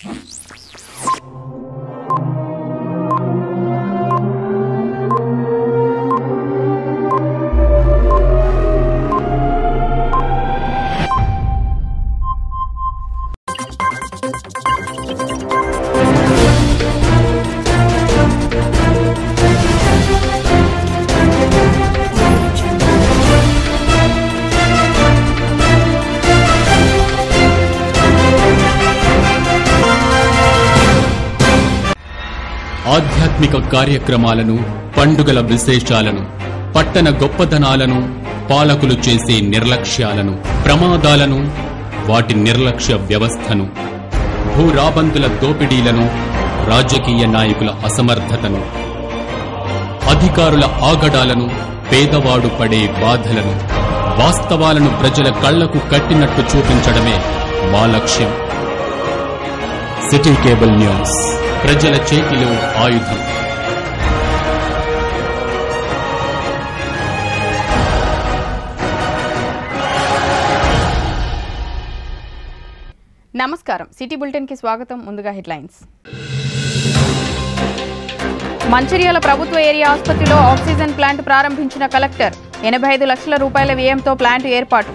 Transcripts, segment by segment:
ఆధ్యాత్మిక కార్యక్రమాలను పండుగల విశేషాలను పట్టణ గొప్పదనాలను పాలకులు చేసే నిర్లక్ష్యాలను ప్రమాదాలను వాటి నిర్లక్ష్య వ్యవస్థను భూరాబందుల దోపిడీలను రాజకీయ నాయకుల అసమర్థతను అధికారుల ఆగడాలను పేదవాడు పడే బాధలను వాస్తవాలను ప్రజల కళ్లకు కట్టినట్టు చూపించడమే మా లక్ష్యం సిటీ కేబుల్ న్యూస్ ప్రజల చేతిలో ఆయుధం నమస్కారం సిటీ బులెటిన్ కి స్వాగతం ముందుగా హెడ్లైన్స్ మంచిర్యాల ప్రభుత్వ ఏరియా ఆసుపత్రిలో ఆక్సిజన్ ప్లాంట్ ప్రారంభించిన కలెక్టర్ ఎనభై ఐదు లక్షల రూపాయల వ్యయంతో ప్లాంట్ ఏర్పాటు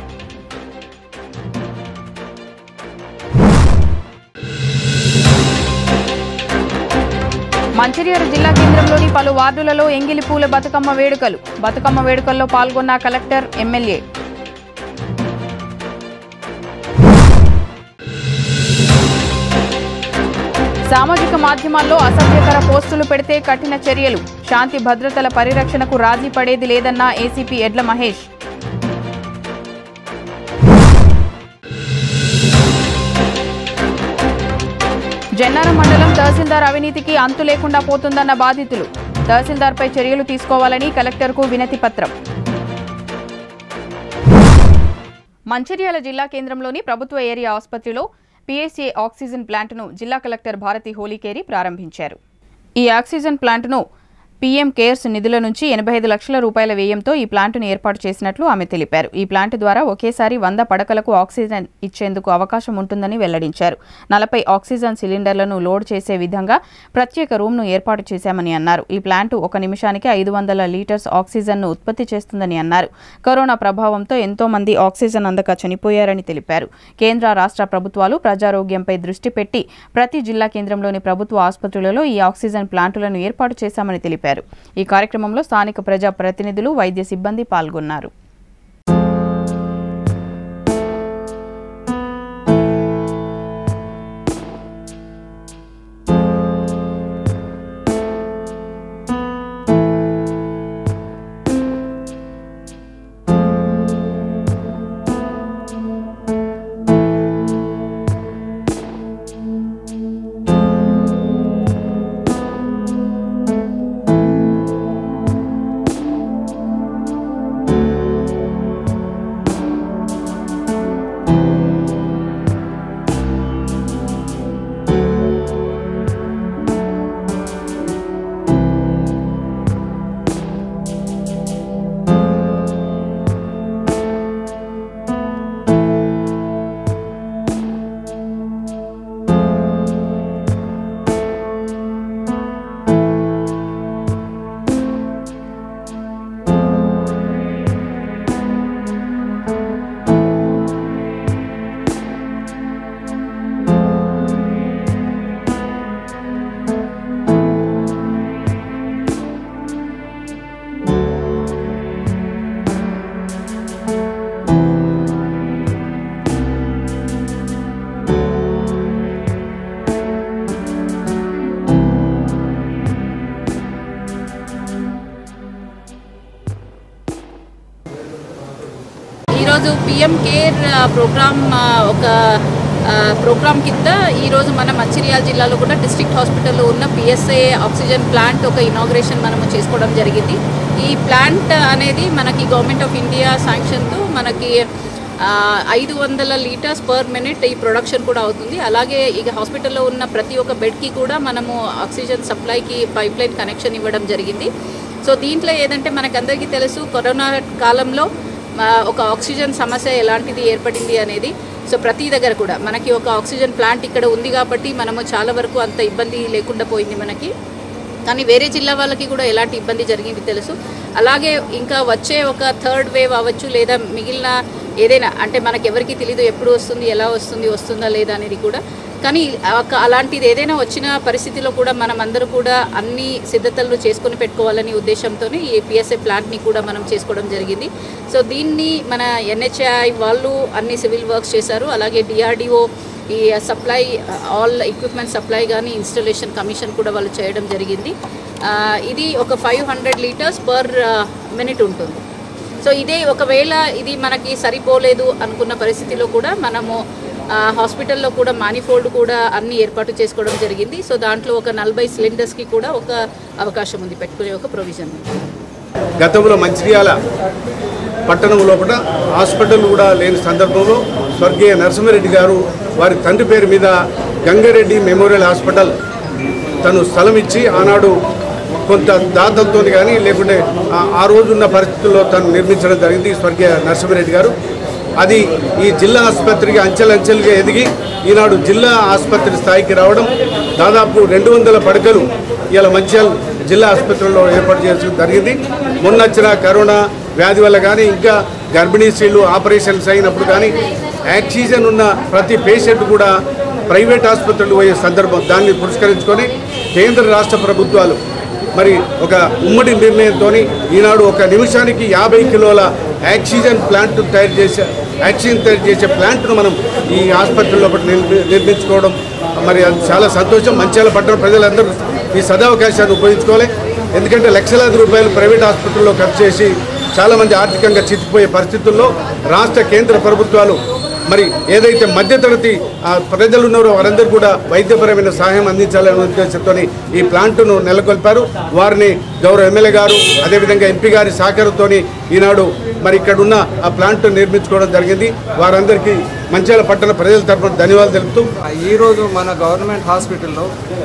మంచిర్యాల జిల్లా కేంద్రంలోని పలు వార్డులలో ఎంగిలి పూల బతుకమ్మ వేడుకలు బతుకమ్మ వేడుకల్లో పాల్గొన్న కలెక్టర్ ఎమ్మెల్యే సామాజిక మాధ్యమాల్లో అసభ్యకర పోస్టులు పెడితే కఠిన చర్యలు శాంతి భద్రతల పరిరక్షణకు రాజీ పడేది లేదన్న ఏసీపీ ఎడ్ల మహేష్ జన్నారం మండలం తహసీల్దార్ అవినీతికి అంతు లేకుండా పోతుందన్న బాధితులు తహసీల్దార్పై చర్యలు తీసుకోవాలని కలెక్టర్కు వినతి పత్రం మంచిర్యాల జిల్లా కేంద్రంలోని ప్రభుత్వ ఏరియా ఆసుపత్రిలో పీఎస్ఏ ఆక్సిజన్ ప్లాంట్ను జిల్లా కలెక్టర్ భారతి హోలీకేరి ప్రారంభించారు ఈ ఆక్సిజన్ ప్లాంట్ను పీఎం కేర్స్ నిధుల నుంచి ఎనభై ఐదు లక్షల రూపాయల వ్యయంతో ఈ ప్లాంట్ను ఏర్పాటు చేసినట్లు ఆమె తెలిపారు ఈ ప్లాంట్ ద్వారా ఒకేసారి వంద పడకలకు ఆక్సిజన్ ఇచ్చేందుకు అవకాశం ఉంటుందని వెల్లడించారు నలభై ఆక్సిజన్ సిలిండర్లను లోడ్ చేసే విధంగా ప్రత్యేక రూమ్ను ఏర్పాటు చేశామని అన్నారు ఈ ప్లాంట్ ఒక నిమిషానికి ఐదు వందల లీటర్స్ ఆక్సిజన్ను ఉత్పత్తి చేస్తుందని అన్నారు కరోనా ప్రభావంతో ఎంతో మంది ఆక్సిజన్ అందక చనిపోయారని తెలిపారు కేంద్ర రాష్ట్ర ప్రభుత్వాలు ప్రజారోగ్యంపై దృష్టి పెట్టి ప్రతి జిల్లా కేంద్రంలోని ప్రభుత్వ ఆసుపత్రులలో ఈ ఆక్సిజన్ ప్లాంటులను ఏర్పాటు చేశామని తెలిపారు ఈ కార్యక్రమంలో స్థానిక ప్రజా ప్రతినిధులు వైద్య సిబ్బంది పాల్గొన్నారు ఈరోజు పిఎం కేర్ ఆ, ప్రోగ్రామ్ ఆ, ఒక ఆ, ప్రోగ్రామ్ కింద ఈరోజు మన మంచిర్యాల జిల్లాలో కూడా డిస్ట్రిక్ట్ హాస్పిటల్లో ఉన్న పిఎస్ఏ ఆక్సిజన్ ప్లాంట్ ఒక ఇనాగ్రేషన్ మనము చేసుకోవడం జరిగింది ఈ ప్లాంట్ అనేది మనకి గవర్నమెంట్ ఆఫ్ ఇండియా శాంక్షన్తో మనకి ఐదు వందల లీటర్స్ పర్ మినిట్ ఈ ప్రొడక్షన్ కూడా అవుతుంది అలాగే ఇక హాస్పిటల్లో ఉన్న ప్రతి ఒక్క బెడ్కి కూడా మనము ఆక్సిజన్ సప్లైకి పైప్ లైన్ కనెక్షన్ ఇవ్వడం జరిగింది సో దీంట్లో ఏదంటే మనకందరికీ తెలుసు కరోనా కాలంలో ఆ, ఒక ఆక్సిజన్ సమస్య ఎలాంటిది ఏర్పడింది అనేది సో ప్రతి దగ్గర కూడా మనకి ఒక ఆక్సిజన్ ప్లాంట్ ఇక్కడ ఉంది కాబట్టి మనము చాలా వరకు అంత ఇబ్బంది లేకుండా పోయింది మనకి కానీ వేరే జిల్లా వాళ్ళకి కూడా ఎలాంటి ఇబ్బంది జరిగింది తెలుసు అలాగే ఇంకా వచ్చే ఒక థర్డ్ వేవ్ అవ్వచ్చు లేదా మిగిలిన ఏదైనా అంటే మనకి ఎవరికి తెలియదు ఎప్పుడు వస్తుంది ఎలా వస్తుంది వస్తుందా లేదా అనేది కూడా కానీ ఒక అలాంటిది ఏదైనా వచ్చిన పరిస్థితిలో కూడా మనం అందరూ కూడా అన్ని సిద్ధతలు చేసుకొని పెట్టుకోవాలని ఉద్దేశంతో ఈ పిఎస్ఏ ప్లాంట్ని కూడా మనం చేసుకోవడం జరిగింది సో దీన్ని మన ఎన్హెచ్ఐ వాళ్ళు అన్ని సివిల్ వర్క్స్ చేశారు అలాగే డిఆర్డిఓ ఈ సప్లై ఆల్ ఎక్విప్మెంట్ సప్లై కానీ ఇన్స్టలేషన్ కమిషన్ కూడా వాళ్ళు చేయడం జరిగింది ఆ, ఇది ఒక five hundred litres per minute ఉంటుంది సో ఇదే ఒకవేళ ఇది మనకి సరిపోలేదు అనుకున్న పరిస్థితిలో కూడా మనము ఆ, హాస్పిటల్లో కూడా మానిఫోల్డ్ కూడా అన్ని ఏర్పాటు చేసుకోవడం జరిగింది సో దాంట్లో ఒక నలభై సిలిండర్స్కి కూడా ఒక అవకాశం ఉంది పెట్టుకునే ఒక ప్రొవిజన్ ఉంది గతంలో మంచిర్యాల పట్టణం లోపల హాస్పిటల్ కూడా లేని సందర్భంలో స్వర్గీయ నరసింహారెడ్డి గారు వారి తండ్రి పేరు మీద గంగారెడ్డి మెమోరియల్ హాస్పిటల్ తను స్థలం ఇచ్చి ఆనాడు కొంత దాతలతో కానీ లేకుంటే ఆ- ఆ రోజున్న పరిస్థితుల్లో తను నిర్మించడం జరిగింది స్వర్గీయ నరసింహారెడ్డి గారు అది ఈ జిల్లా ఆసుపత్రికి అంచెలంచెలుగా ఎదిగి ఈనాడు జిల్లా ఆసుపత్రి స్థాయికి రావడం దాదాపు రెండు వందల పడకలు ఇలా మంచిర్యాల జిల్లా ఆసుపత్రిలో ఏర్పాటు చేయడం జరిగింది మొన్న వచ్చిన కరోనా వ్యాధి వల్ల కానీ ఇంకా గర్భిణీ స్త్రీలు ఆపరేషన్స్ అయినప్పుడు కానీ ఆక్సిజన్ ఉన్న ప్రతి పేషెంట్ కూడా ప్రైవేట్ ఆసుపత్రులు పోయే సందర్భం దాన్ని పురస్కరించుకొని కేంద్ర రాష్ట్ర ప్రభుత్వాలు మరి ఒక ఉమ్మడి నిర్ణయంతో ఈనాడు ఒక నిమిషానికి యాభై కిలోల ఆక్సిజన్ ప్లాంట్ తయారు చేసే ఆక్సిజన్ తయారు చేసే ప్లాంట్ను మనం ఈ ఆసుపత్రిలో ఒకటి నిర్మి- నిర్మించుకోవడం మరి అది చాలా సంతోషం మంచిర్యాల పట్టణ ప్రజలందరూ ఈ సదావకాశాన్ని ఉపయోగించుకోవాలి ఎందుకంటే లక్షలాది రూపాయలు ప్రైవేట్ ఆసుపత్రుల్లో ఖర్చు చేసి చాలామంది ఆర్థికంగా చితికిపోయే పరిస్థితుల్లో రాష్ట్ర కేంద్ర ప్రభుత్వాలు మరి ఏదైతే మధ్యతరగతి ఆ, ప్రజలు ఉన్నారో వారందరూ కూడా వైద్యపరమైన సహాయం అందించాలనే ఉద్దేశంతో ఈ ప్లాంట్ను నెలకొల్పారు వారిని గౌరవ ఎమ్మెల్యే గారు అదేవిధంగా ఎంపీ గారి సహకారంతో ఈనాడు మరి ఇక్కడ ఉన్న ఆ ప్లాంట్ నిర్మించుకోవడం జరిగింది వారందరికీ మంచిర్యాల పట్టణ ప్రజల తరఫున ధన్యవాదాలు తెలుపుతూ ఈరోజు మన గవర్నమెంట్ హాస్పిటల్లో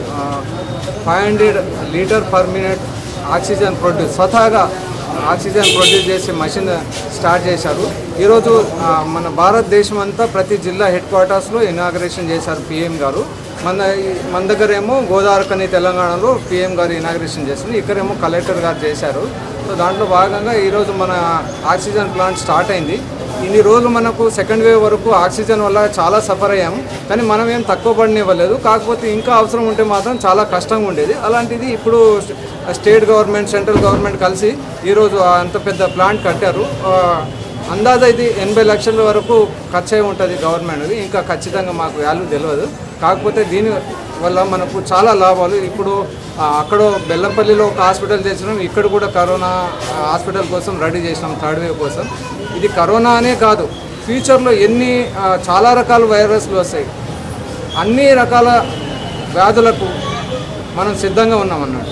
five hundred litre per minute oxygen produce స్వతహాగా ఆక్సిజన్ ప్రొడ్యూస్ చేసే మషిన్ స్టార్ట్ చేశారు ఈరోజు ఆ, మన భారతదేశం అంతా ప్రతి జిల్లా హెడ్ క్వార్టర్స్లో ఇనాగ్రేషన్ చేశారు పిఎం గారు మన మన దగ్గర ఏమో గోదావరికని తెలంగాణలో పిఎం గారు ఇనాగ్రేషన్ చేసింది ఇక్కడేమో కలెక్టర్ గారు చేశారు సో దాంట్లో భాగంగా ఈరోజు మన ఆక్సిజన్ ప్లాంట్ స్టార్ట్ అయింది ఇన్ని రోజులు మనకు సెకండ్ వేవ్ వరకు ఆక్సిజన్ వల్ల చాలా సఫర్ అయ్యాం కానీ మనం ఏం తక్కువ పడినివ్వలేదు కాకపోతే ఇంకా అవసరం ఉంటే మాత్రం చాలా కష్టంగా ఉండేది అలాంటిది ఇప్పుడు స్టేట్ గవర్నమెంట్ సెంట్రల్ గవర్నమెంట్ కలిసి ఈరోజు అంత పెద్ద ప్లాంట్ కట్టారు ఆ, అందాజ ఇది ఎనభై లక్షల వరకు ఖర్చు అయి ఉంటుంది గవర్నమెంట్ది ఇంకా ఖచ్చితంగా మాకు వాల్యూ తెలియదు కాకపోతే దీని వల్ల మనకు చాలా లాభాలు ఇప్పుడు ఆ, అక్కడ బెల్లంపల్లిలో ఒక హాస్పిటల్ చేసినాం ఇక్కడ కూడా కరోనా ఆ, హాస్పిటల్ కోసం రెడీ చేసినాం థర్డ్ వేవ్ కోసం ఇది కరోనా అనే కాదు ఫ్యూచర్లో ఎన్ని ఆ, చాలా రకాల వైరస్లు వస్తాయి అన్ని రకాల వ్యాధులకు మనం సిద్ధంగా ఉన్నాం అన్నట్టు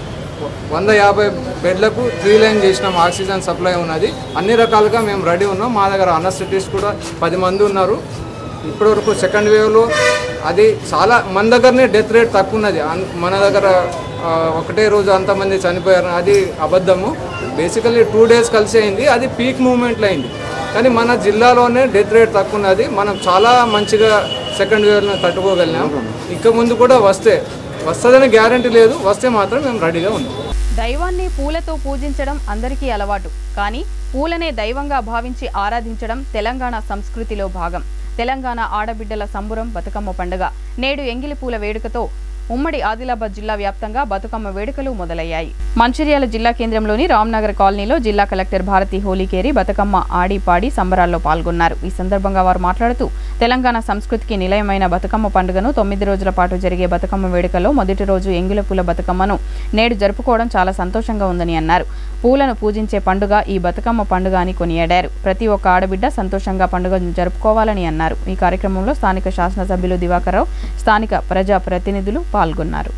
వంద యాభై బెడ్లకు త్రీ లైన్ చేసినాం ఆక్సిజన్ సప్లై ఉన్నది అన్ని రకాలుగా మేము రెడీ ఉన్నాం మా దగ్గర అనస్థెటిస్ట్ కూడా పది మంది ఉన్నారు ఇప్పటివరకు సెకండ్ వేవ్లో అది చాలా మన దగ్గరనే డెత్ రేట్ తక్కువ ఉన్నది అన్- మన దగ్గర ఆ, ఒకటే రోజు అంతమంది చనిపోయారు అది అబద్ధము బేసికల్లీ టూ డేస్ కలిసి అయింది అది పీక్ మూమెంట్లో అయింది కానీ మన జిల్లాలోనే డెత్ రేట్ తక్కువ ఉన్నది మనం చాలా మంచిగా సెకండ్ వేవ్ను తట్టుకోగలిగాం ఇక ముందు కూడా వస్తే వస్తుందని గ్యారంటీ లేదు వస్తే మాత్రం మేము రెడీగా ఉన్నాం దైవాన్ని పూలతో పూజించడం అందరికీ అలవాటు కానీ పూలనే దైవంగా భావించి ఆరాధించడం తెలంగాణ సంస్కృతిలో భాగం తెలంగాణ ఆడబిడ్డల సంబురం బతుకమ్మ పండుగ నేడు ఎంగిలి పూల వేడుకతో ఉమ్మడి ఆదిలాబాద్ జిల్లా వ్యాప్తంగా బతుకమ్మ వేడుకలు మొదలయ్యాయి మంచిర్యాల జిల్లా కేంద్రంలోని రామ్నగర్ కాలనీలో జిల్లా కలెక్టర్ భారతి హోలీకేరి బతుకమ్మ ఆడి పాడి సంబరాల్లో పాల్గొన్నారు ఈ సందర్భంగా వారు మాట్లాడుతూ తెలంగాణ సంస్కృతికి నిలయమైన బతుకమ్మ పండుగను తొమ్మిది రోజుల పాటు జరిగే బతుకమ్మ వేడుకలో మొదటి రోజు ఎంగిల పూల బతుకమ్మను నేడు జరుపుకోవడం చాలా సంతోషంగా ఉందని అన్నారు పూలను పూజించే పండుగ ఈ బతుకమ్మ పండుగ అని కొనియాడారు ప్రతి ఒక్క ఆడబిడ్డ సంతోషంగా పండుగ జరుపుకోవాలని అన్నారు ఈ కార్యక్రమంలో స్థానిక శాసనసభ్యులు దివాకర్రావు స్థానిక ప్రజా ప్రతినిధులు పాల్గొన్నారు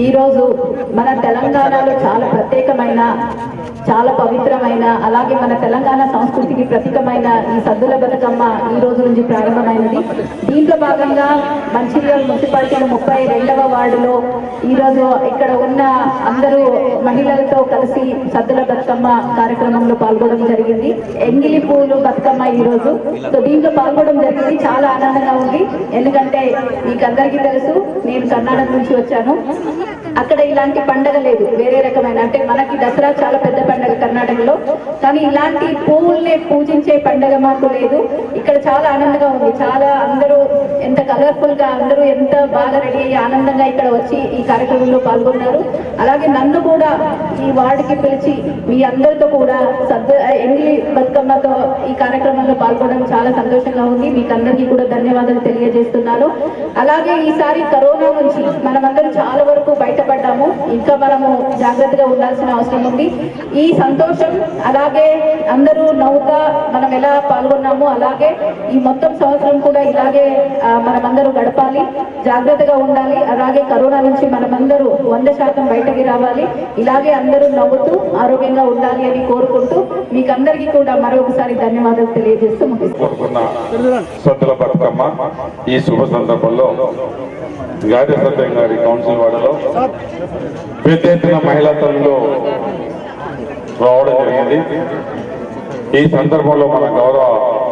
ఈరోజు మన తెలంగాణలో చాలా ప్రత్యేకమైన చాలా పవిత్రమైన అలాగే మన తెలంగాణ సంస్కృతికి ప్రతీకమైన ఈ సద్దుల బతుకమ్మ ఈ రోజు నుంచి ప్రారంభమైనది దీంట్లో భాగంగా మంచిర్యాల మున్సిపాలిటీ ముప్పై రెండవ వార్డులో ఈరోజు ఇక్కడ ఉన్న అందరూ మహిళలతో కలిసి సద్దుల బతుకమ్మ కార్యక్రమంలో పాల్గొనడం జరిగింది ఎంగిలి పూలు బతుకమ్మ ఈ రోజు సో దీంట్లో పాల్గొనడం జరిగింది చాలా ఆనందంగా ఉంది ఎందుకంటే మీకు అందరికీ తెలుసు నేను కర్ణాటక నుంచి వచ్చాను అక్కడ ఇలాంటి పండగ లేదు వేరే రకమైన అంటే మనకి దసరా చాలా పెద్ద పండగ కర్ణాటకలో కానీ ఇలాంటి పువ్వుల్ని పూజించే పండగ మాకు లేదు ఇక్కడ చాలా ఆనందంగా ఉంది చాలా అందరూ ఎంత కలర్ఫుల్ గా అందరూ ఎంత బాగా రెడీ అయ్యి ఆనందంగా ఇక్కడ వచ్చి ఈ కార్యక్రమంలో పాల్గొన్నారు అలాగే నన్ను కూడా ఈ వార్డుకి పిలిచి మీ అందరితో కూడా సద్ద ఎంగిలి బతుకమ్మతో ఈ కార్యక్రమంలో పాల్గొనడం చాలా సంతోషంగా ఉంది మీకు అందరికీ కూడా ధన్యవాదాలు తెలియజేస్తున్నాను అలాగే ఈసారి కరోనా నుంచి మనమందరం చాలా వరకు బయటపడ్డాము ఇంకా మనము జాగ్రత్తగా ఉండాల్సిన అవసరం ఉంది ఈ సంతోషం అలాగే అందరూ నవ్వుతా మనం ఎలా పాల్గొన్నామో అలాగే ఈ మొత్తం సంవత్సరం కూడా ఇలాగే ఆ, మనమందరూ గడపాలి జాగ్రత్తగా ఉండాలి అలాగే కరోనా నుంచి మనమందరూ వంద శాతం బయటకి రావాలి ఇలాగే అందరూ నవ్వుతూ ఆరోగ్యంగా ఉండాలి అని కోరుకుంటూ మీకు అందరికీ కూడా మరొకసారి ధన్యవాదాలు తెలియజేస్తూ ముగిస్తాను కోరుకున్న సద్దుల బతుకమ్మ ఈ శుభ సందర్భంలో గాడి సత్యం గారి కౌన్సిల్ వాడలో పెద్ద ఎత్తున మహిళా తల్లులు రావడం జరిగింది ఈ సందర్భంలో మన గౌరవ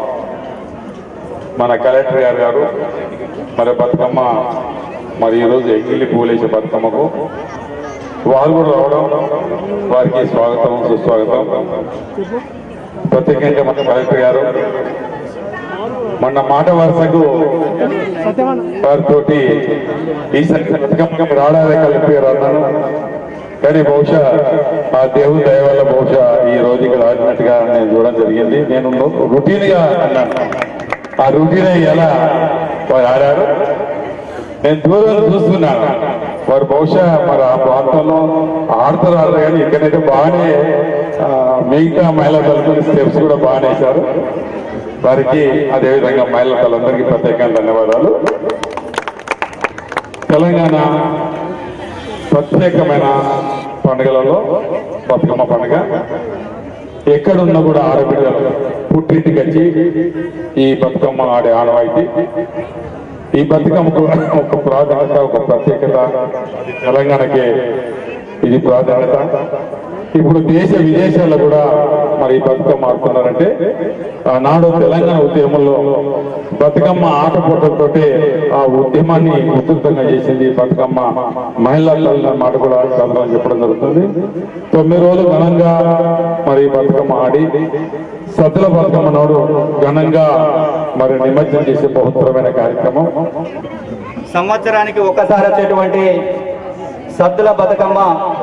మన కలెక్టర్ గారు గారు మరి బతుకమ్మ మరి ఈరోజు ఎంగిలి పూలేసే బతుకమ్మకు వారు కూడా రావడం వారికి స్వాగతం సుస్వాగతం ప్రత్యేకంగా మన కలెక్టర్ గారు మొన్న మాట వరుసకు వారితోటి ఈసారి బతుకమ్మకి రావడానికి కలిపారు అన్నాను కానీ బహుశా ఆ దేవుని దయ వల్ల బహుశా ఈ రోజు ఇక్కడ ఆడినట్టుగా నేను చూడడం జరిగింది నేను రొటీన్ గా అన్నాను ఆ రొటీన్ ఎలా వారు ఆడారు నేను దూరం చూస్తున్నాను వారు బహుశా మరి ఆ ప్రాంతంలో ఆడతారు ఆడరు కానీ ఇక్కడైతే బాగానే ఆ, మిగతా మహిళా తరఫున స్టెప్స్ కూడా బాగానే వేశారు వారికి అదేవిధంగా మహిళా తలందరికీ ప్రత్యేకంగా ధన్యవాదాలు తెలంగాణ ప్రత్యేకమైన పండుగలలో బతుకమ్మ పండుగ ఎక్కడున్నా కూడా ఆడబిడ్డలు పుట్టింటికి వచ్చి ఈ బతుకమ్మ ఆడే ఆడవాయితీ ఈ బతుకమ్మకు ఒక ప్రాధాన్యత ఒక ప్రత్యేకత అది తెలంగాణకే ఇది ప్రాధాన్యత ఇప్పుడు దేశ విదేశాల్లో కూడా మరి ఈ బతుకమ్మ ఆడుతున్నారంటే ఆనాడు తెలంగాణ ఉద్యమంలో బతుకమ్మ ఆట పోటలతోటి ఆ ఉద్యమాన్ని ఉధృతంగా చేసింది ఈ బతుకమ్మ మహిళా తల్లి మాట కూడా చదవడం చెప్పడం జరుగుతుంది తొమ్మిది రోజులు ఘనంగా మరి ఈ బతుకమ్మ ఆడి సద్దుల బతుకమ్మ నాడు ఘనంగా మరి నిమజ్జనం చేసే బహుత్తరమైన కార్యక్రమం సంవత్సరానికి ఒక్కసారి వచ్చేటువంటి సద్దుల బతుకమ్మ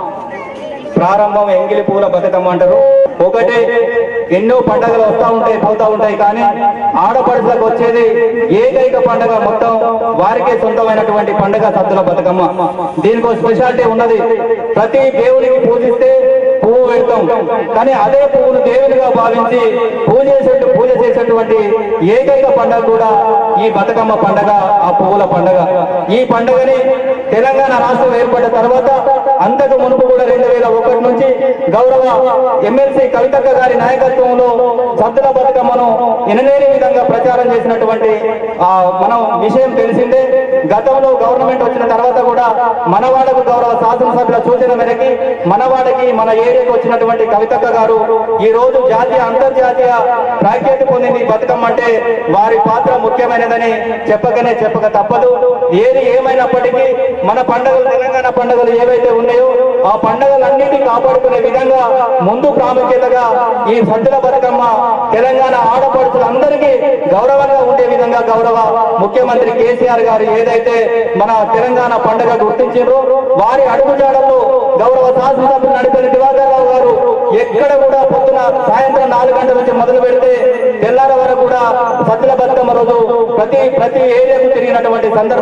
ప్రారంభం ఎంగిలి పూల బతుకమ్మ అంటారు ఒకటే ఎన్నో పండగలు వస్తూ ఉంటాయి పోతా ఉంటాయి కానీ ఆడపడుచులకు వచ్చేది ఏకైక పండగ మొత్తం వారికే సొంతమైనటువంటి పండగ సద్దుల బతుకమ్మ దీనికి ఒక స్పెషాలిటీ ఉన్నది ప్రతి దేవుడికి పూజిస్తే పువ్వు పెడతాం కానీ అదే పువ్వును దేవునిగా భావించి పూజ చేసేట్టు పూజ చేసేటువంటి ఏకైక పండగ కూడా ఈ బతుకమ్మ పండగ ఆ పువ్వుల పండగ ఈ పండగని తెలంగాణ రాష్ట్రం ఏర్పడిన తర్వాత అంతకు మునుపు కూడా రెండు వేల ఒకటి నుంచి గౌరవ ఎమ్మెల్సీ కవితక్క గారి నాయకత్వంలో సద్దుల బతుకమ్మను ఎనలేని విధంగా ప్రచారం చేసినటువంటి ఆ మనం విషయం తెలిసిందే గతంలో గవర్నమెంట్ వచ్చిన తర్వాత కూడా మనవాడకు గౌరవ శాసనసభ్యుల సూచన మేరకి మనవాడకి మన ఏరియాకి వచ్చినటువంటి కవితక్క గారు ఈ రోజు జాతీయ అంతర్జాతీయ ప్రాఖ్యాతి పొందింది ఈ బతుకమ్మ అంటే వారి పాత్ర ముఖ్యమైనదని చెప్పకనే చెప్పక తప్పదు ఏది ఏమైనప్పటికీ మన పండుగలు తెలంగాణ పండుగలు ఏవైతే ఉన్నాయో ఆ పండుగలన్నిటినీ కాపాడుకునే విధంగా ముందు ప్రాముఖ్యతగా ఈ సద్దుల బతుకమ్మ తెలంగాణ ఆడపడుచులందరికీ గౌరవంగా ఉండే విధంగా గౌరవ ముఖ్యమంత్రి కేసీఆర్ గారు ఏదైతే మన తెలంగాణ పండుగ గుర్తించారో వారి అడుగుజాడల్లో గౌరవ శాసనసభ్యులు నడిపల్లి దివాకర్ రావు గారు ఎక్కడ కూడా పొద్దున సాయంత్రం నాలుగు గంటల నుంచి మొదలు పెడితే తెల్లార వరకు కూడా సద్దుల బతుకమ్మ రోజు ప్రతి ప్రతి ఏరియాకు తిరిగినటువంటి సందర్భం మనం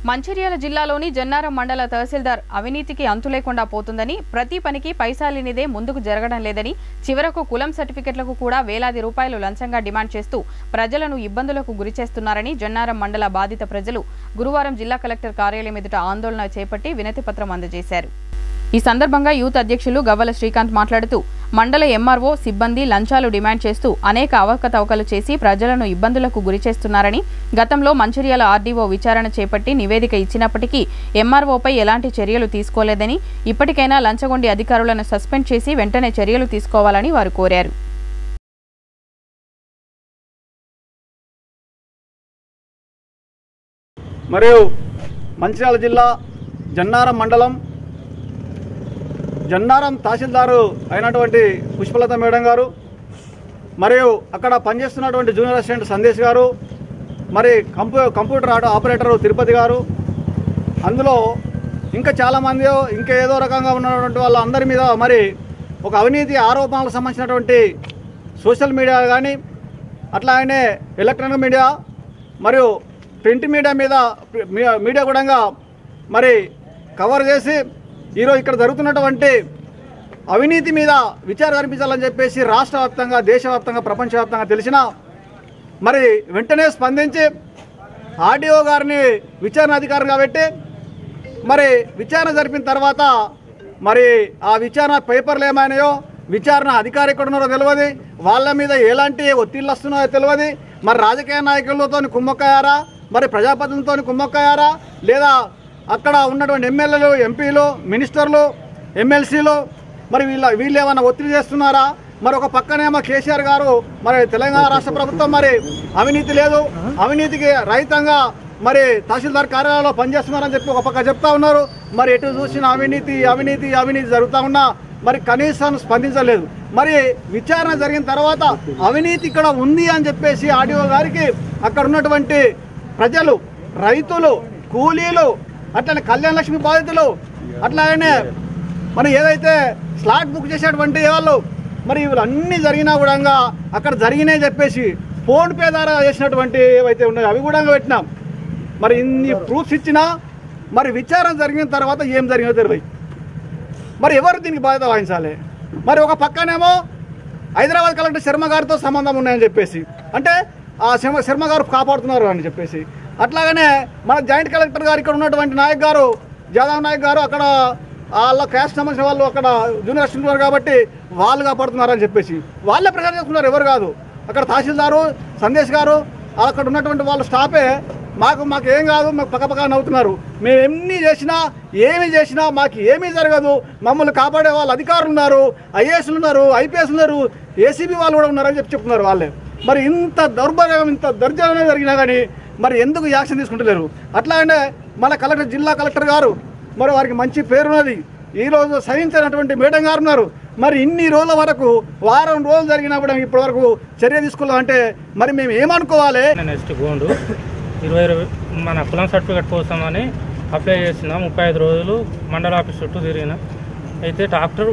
మంచిర్యాల జిల్లాలోని జన్నారం మండల తహసీల్దార్ అవినీతికి అంతులేకుండా పోతుందని ప్రతి పనికి పైసాలినిదే ముందుకు జరగడం లేదని చివరకు కులం సర్టిఫికెట్లకు కూడా వేలాది రూపాయలు లంచంగా డిమాండ్ చేస్తూ ప్రజలను ఇబ్బందులకు గురిచేస్తున్నారని జన్నారం మండల బాధిత ప్రజలు గురువారం జిల్లా కలెక్టర్ కార్యాలయం ఎదుట ఆందోళన చేపట్టి వినతిపత్రం అందజేశారు ఈ సందర్భంగా యూత్ అధ్యక్షులు గవ్వల శ్రీకాంత్ మాట్లాడుతూ మండల ఎంఆర్ఓ సిబ్బంది లంచాలు డిమాండ్ చేస్తూ అనేక అవకతవకలు చేసి ప్రజలను ఇబ్బందులకు గురిచేస్తున్నారని గతంలో మంచిర్యాల ఆర్డీఓ విచారణ చేపట్టి నివేదిక ఇచ్చినప్పటికీ ఎంఆర్ఓపై ఎలాంటి చర్యలు తీసుకోలేదని ఇప్పటికైనా లంచగొండి అధికారులను సస్పెండ్ చేసి వెంటనే చర్యలు తీసుకోవాలని వారు కోరారు మరియు మంచిర్యాల జిల్లా జన్నారం మండలం జన్నారం తహసీల్దారు అయినటువంటి పుష్పలత మేడం గారు మరియు అక్కడ పనిచేస్తున్నటువంటి జూనియర్ అసిస్టెంట్ సందేశ్ గారు మరి కంప్యూ కంప్యూటర్ ఆట ఆపరేటర్ తిరుపతి గారు అందులో ఇంకా చాలామంది ఇంకా ఏదో రకంగా ఉన్నటువంటి వాళ్ళందరి మీద మరి ఒక అవినీతి ఆరోపణలకు సంబంధించినటువంటి సోషల్ మీడియా కానీ అట్లాగనే ఎలక్ట్రానిక్ మీడియా మరియు ప్రింట్ మీడియా మీద మీ- మీడియా కూడా మరి కవర్ చేసి ఈరోజు ఇక్కడ జరుగుతున్నటువంటి అవినీతి మీద విచారణ జరిపించాలని చెప్పేసి రాష్ట్ర వ్యాప్తంగా దేశవ్యాప్తంగా ప్రపంచవ్యాప్తంగా తెలిసిన మరి వెంటనే స్పందించి ఆర్డీఓ గారిని విచారణ అధికారిగా పెట్టి మరి విచారణ జరిపిన తర్వాత మరి ఆ విచారణ పేపర్లు ఏమైనాయో విచారణ అధికారి ఎక్కడ ఉన్నారో తెలియదు వాళ్ళ మీద ఎలాంటి ఒత్తిళ్ళు వస్తున్నాయో తెలియదు మరి రాజకీయ నాయకులతో కుమ్మక్కయ్యారా మరి ప్రజాప్రతినిధులతో కుమ్మక్కయ్యారా లేదా అక్కడ ఉన్నటువంటి ఎమ్మెల్యేలు ఎంపీలు మినిస్టర్లు ఎమ్మెల్సీలు మరి వీళ్ళ వీళ్ళు ఏమైనా ఒత్తిడి చేస్తున్నారా మరి ఒక పక్కనేమో కేసీఆర్ గారు మరి తెలంగాణ రాష్ట్ర ప్రభుత్వం మరి అవినీతి లేదు అవినీతికి రహితంగా మరి తహసీల్దార్ కార్యాలయంలో పనిచేస్తున్నారని చెప్పి ఒక పక్క చెప్తా ఉన్నారు మరి ఎటు చూసిన అవినీతి అవినీతి అవినీతి జరుగుతూ ఉన్నా మరి కనీసం స్పందించలేదు మరి విచారణ జరిగిన తర్వాత అవినీతి ఇక్కడ ఉంది అని చెప్పేసి ఆడియో గారికి అక్కడ ఉన్నటువంటి ప్రజలు రైతులు కూలీలు అట్లనే కళ్యాణ లక్ష్మి బాధితులు అట్లాగనే మరి ఏదైతే స్లాట్ బుక్ చేసేటువంటి వాళ్ళు మరి ఇవి అన్నీ జరిగినా కూడా అక్కడ జరిగినాయి చెప్పేసి ఫోన్ పే ద్వారా చేసినటువంటి ఏవైతే ఉన్నాయో అవి కూడా పెట్టినాం మరి ఇన్ని ప్రూఫ్స్ ఇచ్చినా మరి విచారణ జరిగిన తర్వాత ఏం జరిగిందో తెలియదు మరి ఎవరు దీనికి బాధ్యత వహించాలి మరి ఒక పక్కనేమో హైదరాబాద్ కలెక్టర్ శర్మ గారితో సంబంధం ఉన్నాయని చెప్పేసి అంటే ఆ శర్మ శర్మ గారు కాపాడుతున్నారు అని చెప్పేసి అట్లాగనే మన జాయింట్ కలెక్టర్ గారు ఇక్కడ ఉన్నటువంటి నాయక్ గారు జాదవ్ నాయక్ గారు అక్కడ వాళ్ళ క్యాస్ట్ సంబంధించిన వాళ్ళు అక్కడ జూనియర్ అసిస్టెంట్ ఉన్నారు కాబట్టి వాళ్ళు కాపాడుతున్నారు అని చెప్పేసి వాళ్ళే ప్రచారం చేసుకున్నారు ఎవరు కాదు అక్కడ తహసీల్దారు సందేశ్ గారు అక్కడ ఉన్నటువంటి వాళ్ళ స్టాఫే మాకు మాకు ఏం కాదు మాకు పక్క పక్క నవ్వుతున్నారు మేము ఎన్ని చేసినా ఏమి చేసినా మాకు ఏమీ జరగదు మమ్మల్ని కాపాడే వాళ్ళు అధికారులు ఉన్నారు ఐఏఎస్లు ఉన్నారు ఐపీఎస్ ఉన్నారు ఏసీబీ వాళ్ళు కూడా ఉన్నారని చెప్పి చెప్తున్నారు వాళ్ళే మరి ఇంత దౌర్భాగ్యం ఇంత దర్జాగా జరిగినా కానీ మరి ఎందుకు యాక్షన్ తీసుకుంటలేరు అట్లాగనే మన కలెక్టర్ జిల్లా కలెక్టర్ గారు మరి వారికి మంచి పేరున్నది ఈ రోజు సహించినటువంటి మేడం గారు ఉన్నారు మరి ఇన్ని రోజుల వరకు వారం రోజులు జరిగినా కూడా ఇప్పటి వరకు చర్య తీసుకోవాలంటే మరి మేము ఏమనుకోవాలి నెక్స్ట్ గోండు ఇరవై ఇరవై మన కులం సర్టిఫికేట్ కోసమని అప్లై చేసిన ముప్పై ఐదు రోజులు మండల ఆఫీస్ చుట్టూ తిరిగిన అయితే డాక్టర్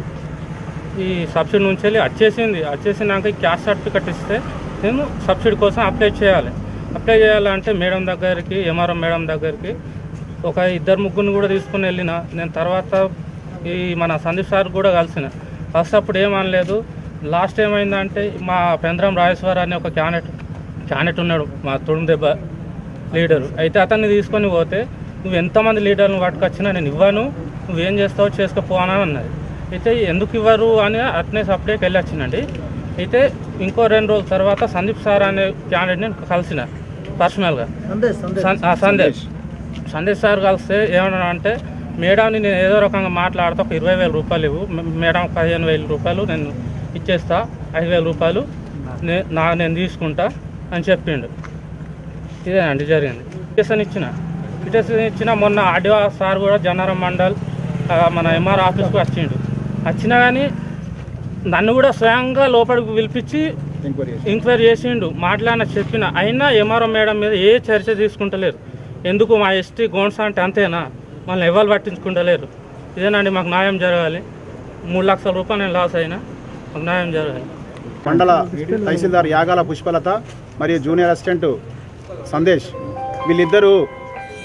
ఈ సబ్సిడీ నుంచి వెళ్ళి వచ్చేసింది వచ్చేసినాక క్యాస్ట్ సర్టిఫికేట్ ఇస్తే నేను సబ్సిడీ కోసం అప్లై చేయాలి అప్లై చేయాలంటే మేడం దగ్గరికి ఎంఆర్ఓ మేడం దగ్గరికి ఒక ఇద్దరు ముగ్గురిని కూడా తీసుకుని వెళ్ళిన నేను తర్వాత ఈ మన సందీప్ సార్ కూడా కలిసిన ఫస్ట్ అప్పుడు ఏమనలేదు లాస్ట్ ఏమైందంటే మా పెంద్రం రాజేశ్వర్ అనే ఒక క్యాండిడేట్ క్యాండిడేట్ ఉన్నాడు మా తుడుము దెబ్బ లీడరు అయితే అతన్ని తీసుకొని పోతే నువ్వు ఎంతమంది లీడర్లను పట్టుకొచ్చినా నేను ఇవ్వను నువ్వేం చేస్తావో చేసుకోపో అని అన్నది అయితే ఎందుకు ఇవ్వరు అని అట్నే సపరేట్కి వెళ్ళి వచ్చినండి అయితే ఇంకో రెండు రోజుల తర్వాత సందీప్ సార్ అనే క్యాండిడేట్ నేను కలిసిన పర్సనల్గా సన్- ఆ, సందేశ్ సందేశ్ సార్ కలిస్తే ఏమన్నా అంటే మేడంని నేను ఏదో రకంగా మాట్లాడితే ఒక ఇరవై వేల రూపాయలు ఇవ్వు మే- మేడం పదిహేను వేల రూపాయలు నేను ఇచ్చేస్తా ఐదు వేల రూపాయలు నే- నా నేను తీసుకుంటా అని చెప్పిండు ఇదేనండి జరిగింది పిటిషన్ ఇచ్చిన పిటిషన్ ఇచ్చిన మొన్న ఆడియో సార్ కూడా జనారం మండల్ ఆ, మన ఎంఆర్ ఆఫీస్కి వచ్చిండు వచ్చినా కానీ నన్ను కూడా స్వయంగా లోపలికి పిలిపించి ఎంక్వైరీ చేసిండు మాట్లాడిన చెప్పిన అయినా ఎంఆర్ఓ మేడం మీద ఏ చర్చ తీసుకుంటలేరు ఎందుకు మా ఎస్టీ గోన్స్ అంటే అంతేనా మళ్ళీ ఎవరు పట్టించుకుంటలేరు ఇదేనండి మాకు న్యాయం జరగాలి మూడు లక్షల రూపాయలు నేను లాస్ అయినా మాకు న్యాయం జరగాలి మండల తహసీల్దార్ యాగాల పుష్పలత మరియు జూనియర్ అసిస్టెంట్ సందేశ్ వీళ్ళిద్దరూ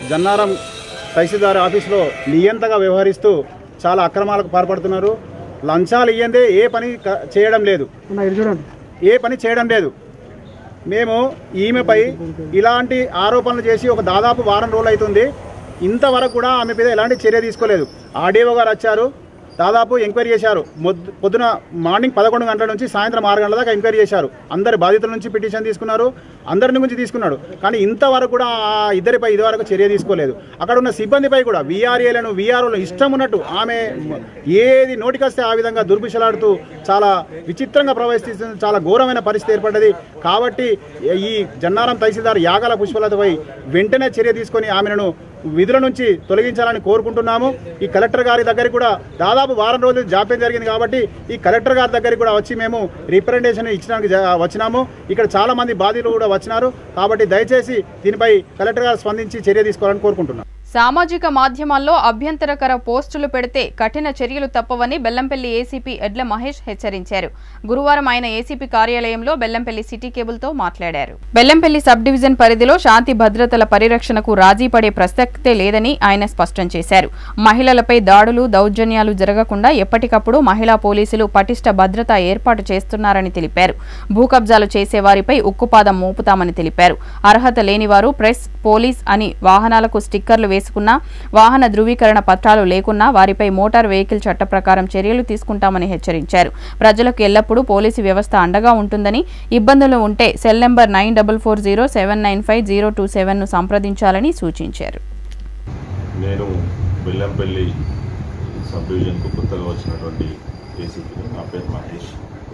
జన్నారం తహసీల్దార్ ఆఫీస్లో నియంతగా వ్యవహరిస్తూ చాలా అక్రమాలకు పాల్పడుతున్నారు లంచాలు ఇయ్యందే ఏ పని క- చేయడం లేదు ఏ పని చేయడం లేదు మేము ఈమెపై ఇలాంటి ఆరోపణలు చేసి ఒక దాదాపు వారం రోజులు అవుతుంది ఇంతవరకు కూడా ఆమె మీద ఎలాంటి చర్య తీసుకోలేదు ఆర్డీఓ గారు వచ్చారు దాదాపు ఎంక్వైరీ చేశారు మొద్- పొద్దున మార్నింగ్ పదకొండు గంటల నుంచి సాయంత్రం ఆరు గంటల దాకా ఎంక్వైరీ చేశారు అందరి బాధితుల నుంచి పిటిషన్ తీసుకున్నారు అందరి నుంచి తీసుకున్నాడు కానీ ఇంతవరకు కూడా ఆ ఇద్దరిపై ఇదివరకు చర్య తీసుకోలేదు అక్కడ ఉన్న సిబ్బందిపై కూడా వీఆర్ఏలను వీఆర్ఓలను ఇష్టం ఉన్నట్టు ఆమె ఏది నోటికొస్తే ఆ విధంగా దుర్భిషలాడుతూ చాలా విచిత్రంగా ప్రవర్తిస్తుంది చాలా ఘోరమైన పరిస్థితి ఏర్పడ్డది కాబట్టి ఈ జన్నారం తహసీల్దార్ యాగల పుష్పలతపై వెంటనే చర్య తీసుకొని ఆమెను విధుల నుంచి తొలగించాలని కోరుకుంటున్నాము ఈ కలెక్టర్ గారి దగ్గరికి కూడా దాదాపు వారం రోజులు జాప్యం జరిగింది కాబట్టి ఈ కలెక్టర్ గారి దగ్గరికి కూడా వచ్చి మేము రిప్రజెంటేషన్ ఇచ్చడానికి జ- వచ్చినాము ఇక్కడ చాలా మంది బాధితులు కూడా వచ్చినారు కాబట్టి దయచేసి దీనిపై కలెక్టర్ గారు స్పందించి చర్య తీసుకోవాలని కోరుకుంటున్నాం సామాజిక మాధ్యమాల్లో అభ్యంతరకర పోస్టులు పెడితే కఠిన చర్యలు తప్పవని బెల్లంపల్లి ఏసీపీ ఎడ్ల మహేష్ హెచ్చరించారు గురువారం ఆయన ఏసీపీ కార్యాలయంలో బెల్లంపల్లి సిటీ కేబుల్తో మాట్లాడారు బెల్లంపల్లి సబ్ డివిజన్ పరిధిలో శాంతి భద్రతల పరిరక్షణకు రాజీ పడే ప్రసక్తే లేదని ఆయన స్పష్టం చేశారు మహిళలపై దాడులు దౌర్జన్యాలు జరగకుండా ఎప్పటికప్పుడు మహిళా పోలీసులు పటిష్ట భద్రత ఏర్పాటు చేస్తున్నారని తెలిపారు భూ కబ్జాలు చేసేవారిపై ఉక్కుపాదం మోపుతామని తెలిపారు అర్హత లేనివారు ప్రెస్ పోలీస్ అని వాహనాలకు స్టిక్కర్లు వేసుకున్నా వాహన ధృవీకరణ పత్రాలు లేకున్నా వారిపై మోటార్ వెహికల్ చట్ట ప్రకారం చర్యలు తీసుకుంటామని హెచ్చరించారు ప్రజలకు ఎల్లప్పుడూ పోలీసు వ్యవస్థ అండగా ఉంటుందని ఇబ్బందులు ఉంటే cell number nine double four zero seven nine five zero two సెవెన్ను సంప్రదించాలని సూచించారు నేను బెల్లంపల్లి సబ్ డివిజన్కు కొత్తగా వచ్చినటువంటి ఏసీపీ నా పేరు మహేష్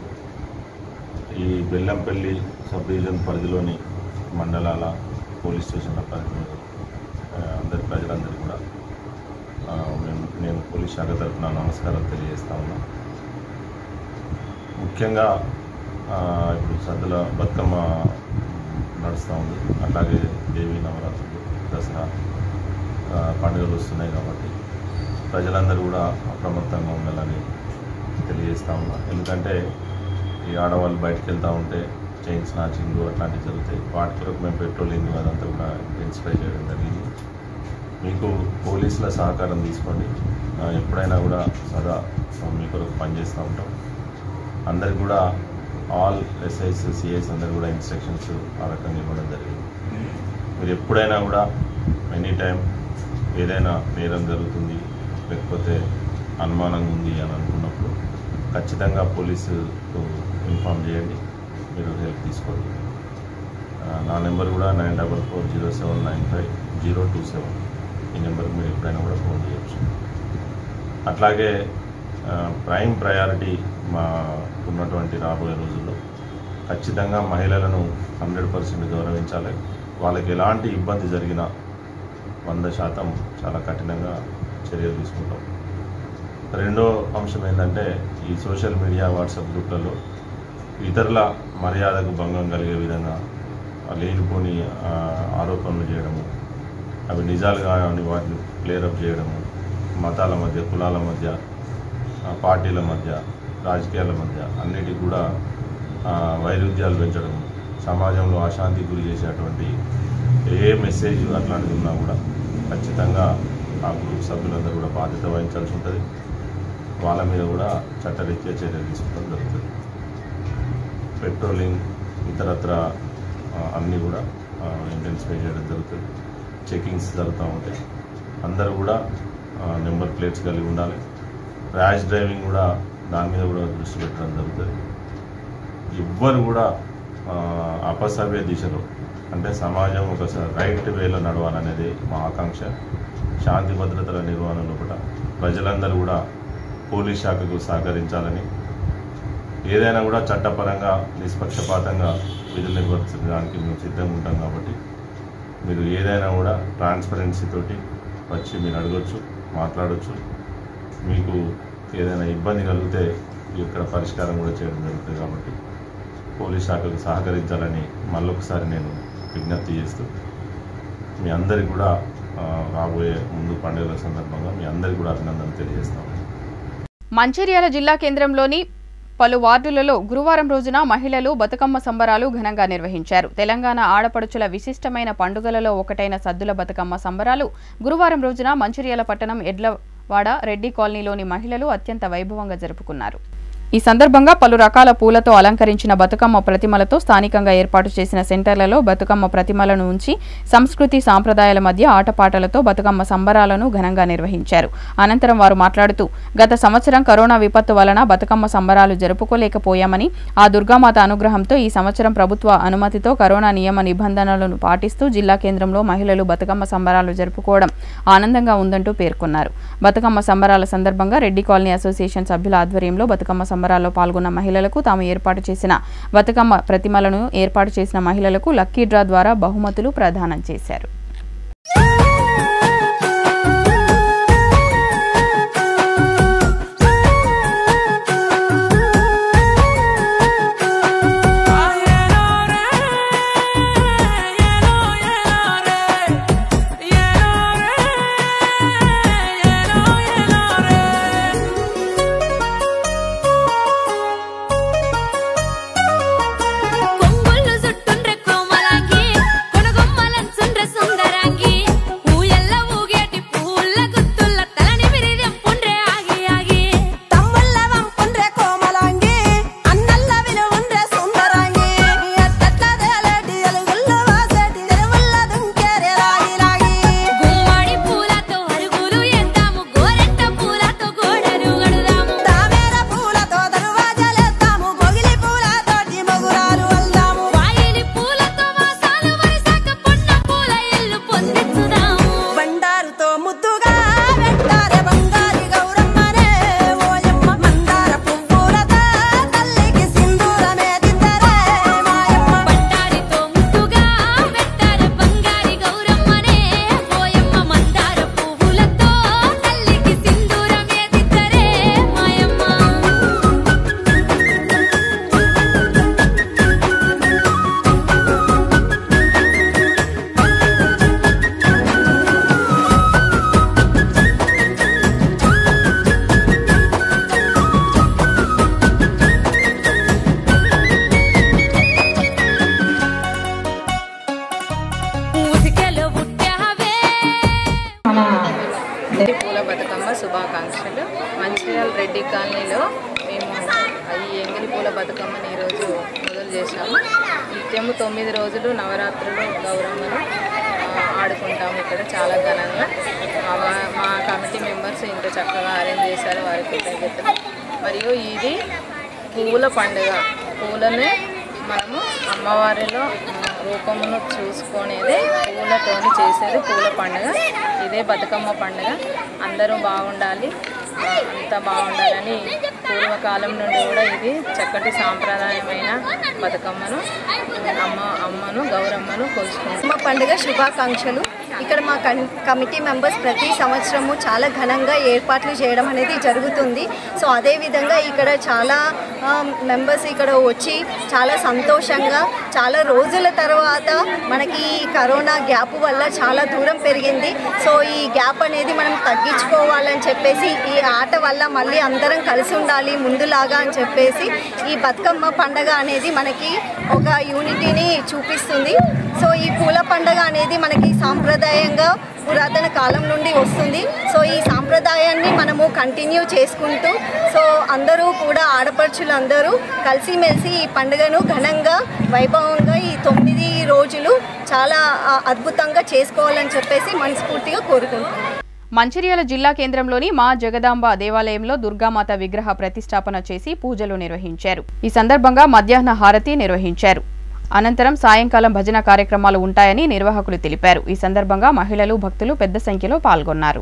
ఈ బెల్లంపల్లి సబ్ డివిజన్ పరిధిలోని మండలాల పోలీస్ స్టేషన్ల పరిధిలో ఆ, అందరి ప్రజలందరూ కూడా ఆ, నేను నేను పోలీస్ శాఖ తరఫున నమస్కారం తెలియజేస్తా ఉన్నా ముఖ్యంగా ఆ, ఇప్పుడు సద్దుల బతుకమ్మ నడుస్తూ ఉంది అట్లాగే దేవి నవరాత్రులు దసరా ఆ, పండుగలు వస్తున్నాయి కాబట్టి ప్రజలందరూ కూడా అప్రమత్తంగా ఉండాలని తెలియజేస్తా ఉన్నా ఎందుకంటే ఈ ఆడవాళ్ళు బయటకు వెళ్తూ ఉంటే చైన్ స్నాచింగ్ అట్లాంటివి జరుగుతాయి వాటి కొరకు మేము పెట్రోలింగ్ అదంతా కూడా ఇన్స్పై చేయడం జరిగింది మీకు పోలీసుల సహకారం తీసుకోండి ఆ, ఎప్పుడైనా కూడా సదా ఆ, మీ కొరకు పనిచేస్తూ ఉంటాం అందరికి కూడా ఆల్ ఎస్ఐస్ సిఐస్ అందరు కూడా ఇన్స్ట్రక్షన్స్ ఆ రకంగా ఇవ్వడం జరిగింది మీరు ఎప్పుడైనా కూడా ఎనీ టైం ఏదైనా నేరం జరుగుతుంది లేకపోతే అనుమానంగా ఉంది అని అనుకున్నప్పుడు ఖచ్చితంగా పోలీసుకు ఇన్ఫామ్ చేయండి మీరు హెల్ప్ తీసుకోండి ఆ, నా నెంబర్ కూడా nine double four zero seven nine five zero two seven ఈ నెంబర్కి మీరు ఎప్పుడైనా కూడా ఫోన్ చేయొచ్చు అట్లాగే ఆ, ప్రైమ్ ప్రయారిటీ మా ఉన్నటువంటి రాబోయే రోజుల్లో ఖచ్చితంగా మహిళలను హండ్రెడ్ పర్సెంట్ గౌరవించాలి వాళ్ళకి ఎలాంటి ఇబ్బంది జరిగినా వంద శాతం చాలా కఠినంగా చర్యలు తీసుకుంటాం రెండో అంశం ఏంటంటే ఈ సోషల్ మీడియా వాట్సాప్ గ్రూప్లలో ఇతరుల మర్యాదకు భంగం కలిగే విధంగా ఆ లేనిపోని ఆ, ఆరోపణలు చేయడము అవి నిజాలుగా అని వాటిని క్లియరప్ చేయడము మతాల మధ్య కులాల మధ్య ఆ, పార్టీల మధ్య రాజకీయాల మధ్య అన్నిటికి కూడా ఆ, వైరుధ్యాలు పెంచడం సమాజంలో అశాంతికి గురి చేసేటువంటి ఏ మెసేజ్ అట్లాంటిది ఉన్నా కూడా ఖచ్చితంగా ఆ గ్రూప్ సభ్యులందరూ కూడా బాధ్యత వహించాల్సి ఉంటుంది వాళ్ళ మీద కూడా చట్టరీత్యా చర్యలు తీసుకోవడం జరుగుతుంది పెట్రోలింగ్ ఇతరత్ర ఆ, అన్నీ కూడా ఇంటెన్సిఫై చేయడం జరుగుతుంది చెకింగ్స్ జరుగుతూ ఉంటాయి అందరూ కూడా నెంబర్ ప్లేట్స్ కలిగి ఉండాలి ర్యాష్ డ్రైవింగ్ కూడా దాని మీద కూడా దృష్టి పెట్టడం జరుగుతుంది ఎవ్వరు కూడా ఆ, అపసవ్య దిశలో అంటే సమాజం ఒక రైట్ వేలో నడవాలనేది మా ఆకాంక్ష శాంతి భద్రతల నిర్వహణలో కూడా ప్రజలందరూ కూడా పోలీస్ శాఖకు సహకరించాలని ఏదైనా కూడా చట్టపరంగా నిష్పక్షపాతంగా విధులు నిర్వర్తించడానికి మేము సిద్ధంగా ఉంటాం కాబట్టి మీరు ఏదైనా కూడా ట్రాన్స్పరెన్సీ తోటి వచ్చి మీరు అడగొచ్చు మాట్లాడొచ్చు మీకు ఏదైనా ఇబ్బంది కలిగితే ఇక్కడ పరిష్కారం కూడా చేయడం జరుగుతుంది కాబట్టి పోలీస్ శాఖకు సహకరించాలని మళ్ళొకసారి నేను విజ్ఞప్తి చేస్తూ మీ అందరికి కూడా ఆ, రాబోయే ముందు పండుగల సందర్భంగా మీ అందరికి కూడా అభినందనలు తెలియజేస్తాము మంచిర్యాల జిల్లా కేంద్రంలోని పలు వార్డులలో గురువారం రోజున మహిళలు బతుకమ్మ సంబరాలు ఘనంగా నిర్వహించారు తెలంగాణ ఆడపడుచుల విశిష్టమైన పండుగలలో ఒకటైన సద్దుల బతుకమ్మ సంబరాలు గురువారం రోజున మంచిర్యాల పట్టణం ఎడ్లవాడ రెడ్డి కాలనీలోని మహిళలు అత్యంత వైభవంగా జరుపుకున్నారు ఈ సందర్భంగా పలు రకాల పూలతో అలంకరించిన బతుకమ్మ ప్రతిమలతో స్థానికంగా ఏర్పాటు చేసిన సెంటర్లలో బతుకమ్మ ప్రతిమలను ఉంచి సంస్కృతి సాంప్రదాయాల మధ్య ఆటపాటలతో బతుకమ్మ సంబరాలను ఘనంగా నిర్వహించారు అనంతరం వారు మాట్లాడుతూ గత సంవత్సరం కరోనా విపత్తు వలన బతుకమ్మ సంబరాలు జరుపుకోలేకపోయామని ఆ దుర్గామాత అనుగ్రహంతో ఈ సంవత్సరం ప్రభుత్వ అనుమతితో కరోనా నియమ నిబంధనలను పాటిస్తూ జిల్లా కేంద్రంలో మహిళలు బతుకమ్మ సంబరాలు జరుపుకోవడం ఆనందంగా ఉందంటూ పేర్కొన్నారు బతుకమ్మ సంబరాల సందర్భంగా రెడ్డి కాలనీ అసోసియేషన్ సభ్యుల ఆధ్వర్యంలో బతుకమ్మ సంబరాల్లో పాల్గొన్న మహిళలకు తాము ఏర్పాటు చేసిన బతుకమ్మ ప్రతిమలను ఏర్పాటు చేసిన మహిళలకు లక్కీ డ్రా ద్వారా బహుమతులు ప్రదానం చేశారు కొంగుళ్ళు చుట్టుండ్రె కోమలాంగి కొనగొమ్మలంచుండ్రె సుందరాంగి ఊయల్ల ఊగేటి పూల గుత్తుల్ల తలని విరిదెంపుండ్రె ఆగి ఆగి తమ్ముళ్ళ వంపుండ్రె కోమలాంగి అన్నల్ల విలువుండ్రె సుందరాంగి అట్టట్ల దేలేటి ఎలుగుల్ల వాసేటి తెరువుల్ల దుంకేరె రాగి రాగి గుమ్మడి పూలతో అరుగులు ఎంతాము గోరెంట పూలతో గోడలు గడుదాము తామేర పూలతో దరువాజలేద్దాము మొగిలి పూలతోటి మొగురాలు అల్దాము వాయిలి పూలతో వాసాలు వరిసాక పొన్న పూల ఇల్లు పొందించుదాము బండారుతో ముద్దుగా వెంటారే బంగారి గౌరమ్మనే ఓయమ్మ మందార పువ్వులతో తల్లికి సింధూరమే దిద్దరే మాయమ్మ బండారితో ముద్దుగా వెంటారే బంగారి గౌరమ్మనే ఓయమ్మ మందార పువ్వులతో తల్లికి సింధూరమే దిద్దరే మాయమ్మ ఊసికెలో పుట్టావే పూల బతుకమ్మ శుభాకాంక్షలు మంచిర్యాల రెడ్డి కాలనీలో మేము ఈ ఎంగిలి పూల బతుకమ్మని ఈరోజు మొదలు చేశాము నిత్యము తొమ్మిది రోజులు నవరాత్రులు గౌరమ్మను ఆ, ఆడుకుంటాము ఇక్కడ చాలా ఘనంగా మా వా- మా కమిటీ మెంబర్స్ ఇంత చక్కగా అరేంజ్ చేశారు వారికి కృతజ్ఞతలు మరియు ఇది పువ్వుల పండుగ పూలనే మనము అమ్మవారిలో ఆ, రూపమును చూసుకునేది పూలతోని చేసేది పూల పండుగ ఇదే బతుకమ్మ పండుగ అందరూ బాగుండాలి ఆ, అంతా బాగుండాలని పూర్వకాలం నుండి కూడా ఇది చక్కటి సాంప్రదాయమైన బతుకమ్మను అమ్మ అమ్మను గౌరమ్మను కొలుచుకుంటాం మా పండుగ శుభాకాంక్షలు ఇక్కడ మా కన్ కమిటీ మెంబర్స్ ప్రతి సంవత్సరము చాలా ఘనంగా ఏర్పాట్లు చేయడం అనేది జరుగుతుంది సో అదేవిధంగా ఇక్కడ చాలా మెంబర్స్ ఇక్కడ వచ్చి చాలా సంతోషంగా చాలా రోజుల తర్వాత మనకి ఈ కరోనా గ్యాప్ వల్ల చాలా దూరం పెరిగింది సో ఈ గ్యాప్ అనేది మనం తగ్గించుకోవాలని చెప్పేసి ఈ ఆట వల్ల మళ్ళీ అందరం కలిసి ఉండాలి ముందులాగా అని చెప్పేసి ఈ బతుకమ్మ పండగ అనేది మనకి ఒక యూనిటీని చూపిస్తుంది సో ఈ పూల పండగ అనేది మనకి సాంప్రదాయంగా పురాతన కాలం నుండి వస్తుంది సో ఈ సాంప్రదాయాన్ని మనము కంటిన్యూ చేసుకుంటూ సో అందరూ కూడా ఆడపడుచులు అందరూ కలిసిమెలిసి ఈ పండుగను ఘనంగా వైభవంగా ఈ తొమ్మిది రోజులు చాలా ఆ, అద్భుతంగా చేసుకోవాలని చెప్పేసి మనస్ఫూర్తిగా కోరుకుంటున్నాను మంచిర్యాల జిల్లా కేంద్రంలోని మా జగదాంబ దేవాలయంలో దుర్గామాత విగ్రహ ప్రతిష్టాపన చేసి పూజలు నిర్వహించారు ఈ సందర్భంగా మధ్యాహ్న హారతి నిర్వహించారు అనంతరం సాయంకాలం భజన కార్యక్రమాలు ఉంటాయని నిర్వాహకులు తెలిపారు ఈ సందర్భంగా మహిళలు భక్తులు పెద్ద సంఖ్యలో పాల్గొన్నారు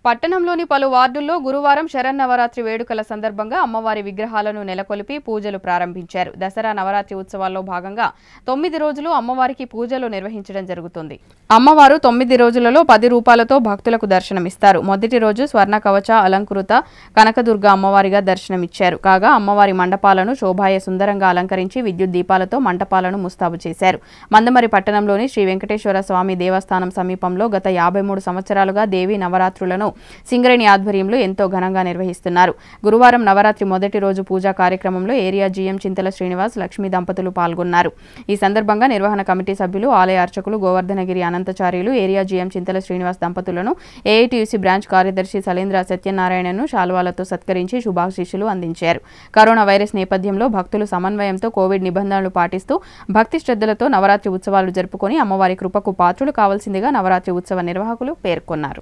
పట్టణంలోని పలు వార్డుల్లో గురువారం శరన్నవరాత్రి వేడుకల సందర్భంగా అమ్మవారి విగ్రహాలను నెలకొల్పి పూజలు ప్రారంభించారు దసరా నవరాత్రి ఉత్సవాల్లో భాగంగా తొమ్మిది రోజులు అమ్మవారికి పూజలు నిర్వహించడం జరుగుతుంది అమ్మవారు తొమ్మిది రోజులలో పది రూపాయలతో భక్తులకు దర్శనమిస్తారు మొదటి రోజు స్వర్ణ కవచ అలంకృత కనకదుర్గ అమ్మవారిగా దర్శనమిచ్చారు కాగా అమ్మవారి మండపాలను శోభాయ సుందరంగా అలంకరించి విద్యుత్ దీపాలతో మంటపాలను ముస్తాబు చేశారు మందమరి పట్టణంలోని శ్రీ వెంకటేశ్వర స్వామి దేవస్థానం సమీపంలో గత యాభై మూడు సంవత్సరాలుగా దేవీ నవరాత్రులను సింగరేణి ఆధ్వర్యంలో ఎంతో ఘనంగా నిర్వహిస్తున్నారు గురువారం నవరాత్రి మొదటి రోజు పూజా కార్యక్రమంలో ఏరియా జీఎం చింతల శ్రీనివాస్ లక్ష్మీ దంపతులు పాల్గొన్నారు ఈ సందర్భంగా నిర్వహణ కమిటీ సభ్యులు ఆలయ అర్చకులు గోవర్ధనగిరి అనంతచార్యులు ఏరియా జీఎం చింతల శ్రీనివాస్ దంపతులను ఏఐటీయూసీ బ్రాంచ్ కార్యదర్శి సలేంద్ర సత్యనారాయణను శాల్వాలతో సత్కరించి శుభాశీస్సులు అందించారు కరోనా వైరస్ నేపథ్యంలో భక్తులు సమన్వయంతో కోవిడ్ నిబంధనలు పాటిస్తూ భక్తి శ్రద్ధలతో నవరాత్రి ఉత్సవాలు జరుపుకొని అమ్మవారి కృపకు పాత్రులు కావాల్సిందిగా నవరాత్రి ఉత్సవ నిర్వాహకులు పేర్కొన్నారు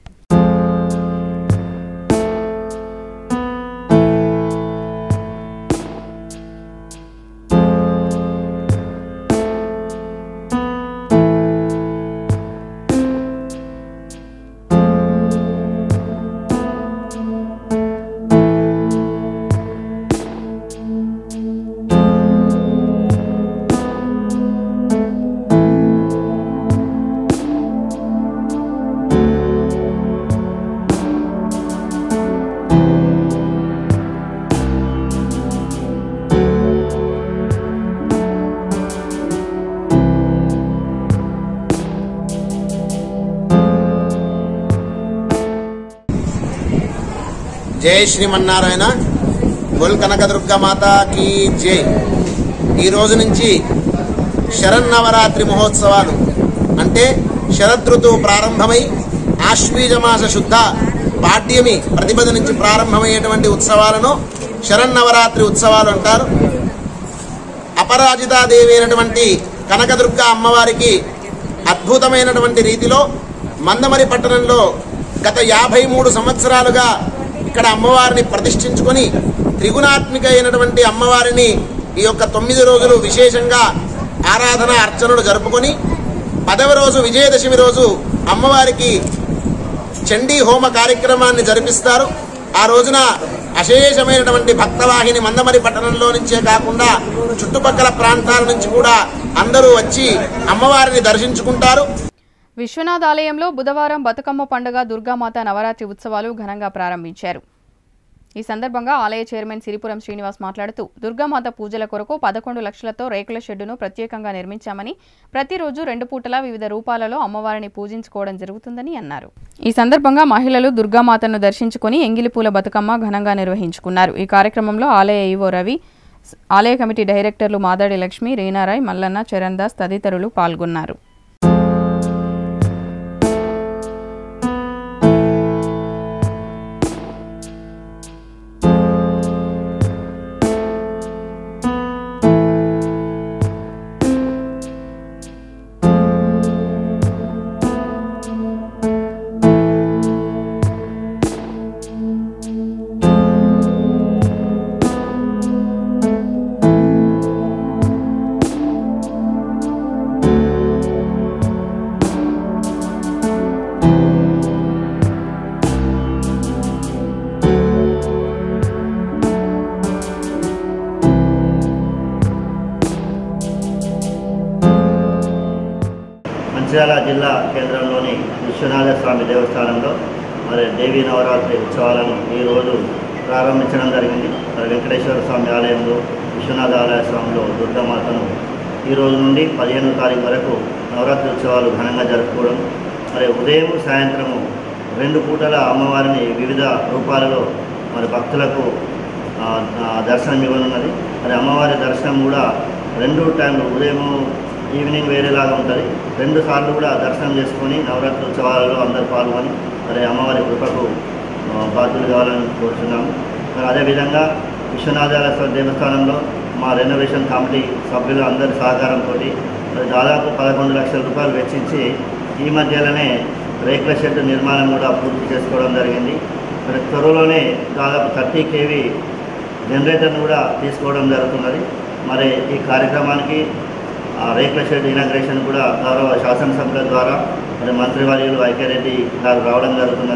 జై శ్రీమన్నారాయణ బుల్ కనకదుర్గ మాతాకి జై ఈ రోజు నుంచి శరన్నవరాత్రి మహోత్సవాలు అంటే శరదృతువు ప్రారంభమై ఆశ్వీజ మాస శుద్ధ పాడ్యమి ప్రతిపద నుంచి ప్రారంభమయ్యేటువంటి ఉత్సవాలను శరన్నవరాత్రి ఉత్సవాలు అంటారు అపరాజితాదేవి అయినటువంటి కనకదుర్గ అమ్మవారికి అద్భుతమైనటువంటి రీతిలో మందమరి పట్టణంలో గత యాభై మూడు సంవత్సరాలుగా ఇక్కడ అమ్మవారిని ప్రతిష్ఠించుకొని త్రిగుణాత్మిక అయినటువంటి అమ్మవారిని ఈ యొక్క తొమ్మిది రోజులు విశేషంగా ఆరాధన అర్చనలు జరుపుకొని పదవ రోజు విజయదశమి రోజు అమ్మవారికి చండీ హోమ కార్యక్రమాన్ని జరిపిస్తారు ఆ రోజున అశేషమైనటువంటి భక్తవాహిని మందమరి పట్టణంలో నుంచే కాకుండా చుట్టుపక్కల ప్రాంతాల నుంచి కూడా అందరూ వచ్చి అమ్మవారిని దర్శించుకుంటారు విశ్వనాథ్ ఆలయంలో బుధవారం బతుకమ్మ పండుగ దుర్గామాత నవరాత్రి ఉత్సవాలు ఘనంగా ప్రారంభించారు ఈ సందర్భంగా ఆలయ చైర్మన్ సిరిపురం శ్రీనివాస్ మాట్లాడుతూ దుర్గామాత పూజల కొరకు పదకొండు లక్షలతో రేకుల షెడ్డును ప్రత్యేకంగా నిర్మించామని ప్రతిరోజు రెండు పూటలా వివిధ రూపాలలో అమ్మవారిని పూజించుకోవడం జరుగుతుందని అన్నారు ఈ సందర్భంగా మహిళలు దుర్గామాతను దర్శించుకుని ఎంగిలిపూల బతుకమ్మ ఘనంగా నిర్వహించుకున్నారు ఈ కార్యక్రమంలో ఆలయ ఈవో రవి ఆలయ కమిటీ డైరెక్టర్లు మాదాడి లక్ష్మి రీనారాయ్ మల్లన్న చరణ్ దాస్ తదితరులు పాల్గొన్నారు మంచిర్యాల జిల్లా కేంద్రంలోని విశ్వనాథ స్వామి దేవస్థానంలో మరి దేవీ నవరాత్రి ఉత్సవాలను ఈరోజు ప్రారంభించడం జరిగింది మరి వెంకటేశ్వర స్వామి ఆలయంలో విశ్వనాథ ఆలయ స్వామిలో దుర్గామాతను ఈ రోజు నుండి పదిహేనో తారీఖు వరకు నవరాత్రి ఉత్సవాలు ఘనంగా జరుపుకోవడం మరి ఉదయం సాయంత్రము రెండు పూటల అమ్మవారిని వివిధ రూపాలలో మరి భక్తులకు ఆ, ఆ, దర్శనం ఇవ్వనున్నది మరి అమ్మవారి దర్శనం కూడా రెండు టైంలు ఉదయం ఈవినింగ్ వేరేలాగా ఉంటుంది రెండు సార్లు కూడా దర్శనం చేసుకొని నవరాత్రి ఉత్సవాలలో అందరూ పాల్గొని మరి అమ్మవారి కృపకు ఆ, పాత్రలు కావాలని కోరుతున్నాము మరి అదేవిధంగా విశ్వనాథాల దేవస్థానంలో మా రెనోవేషన్ కమిటీ సభ్యులు అందరి సహకారంతో మరి దాదాపు పదకొండు లక్షల రూపాయలు వెచ్చించి ఈ మధ్యలోనే రేకుల షెడ్ నిర్మాణం కూడా పూర్తి చేసుకోవడం జరిగింది మరి త్వరలోనే దాదాపు థర్టీ కేవీ జనరేటర్ను కూడా తీసుకోవడం జరుగుతున్నది మరి ఈ కార్యక్రమానికి ఆ రేకుల షెడ్ ఇనాగ్రేషన్ కూడా గౌరవ శాసనసభ్యుల ద్వారా మరి మంత్రివర్యులు ఐక్యరెడ్డి గారు రావడం జరుగుతున్నది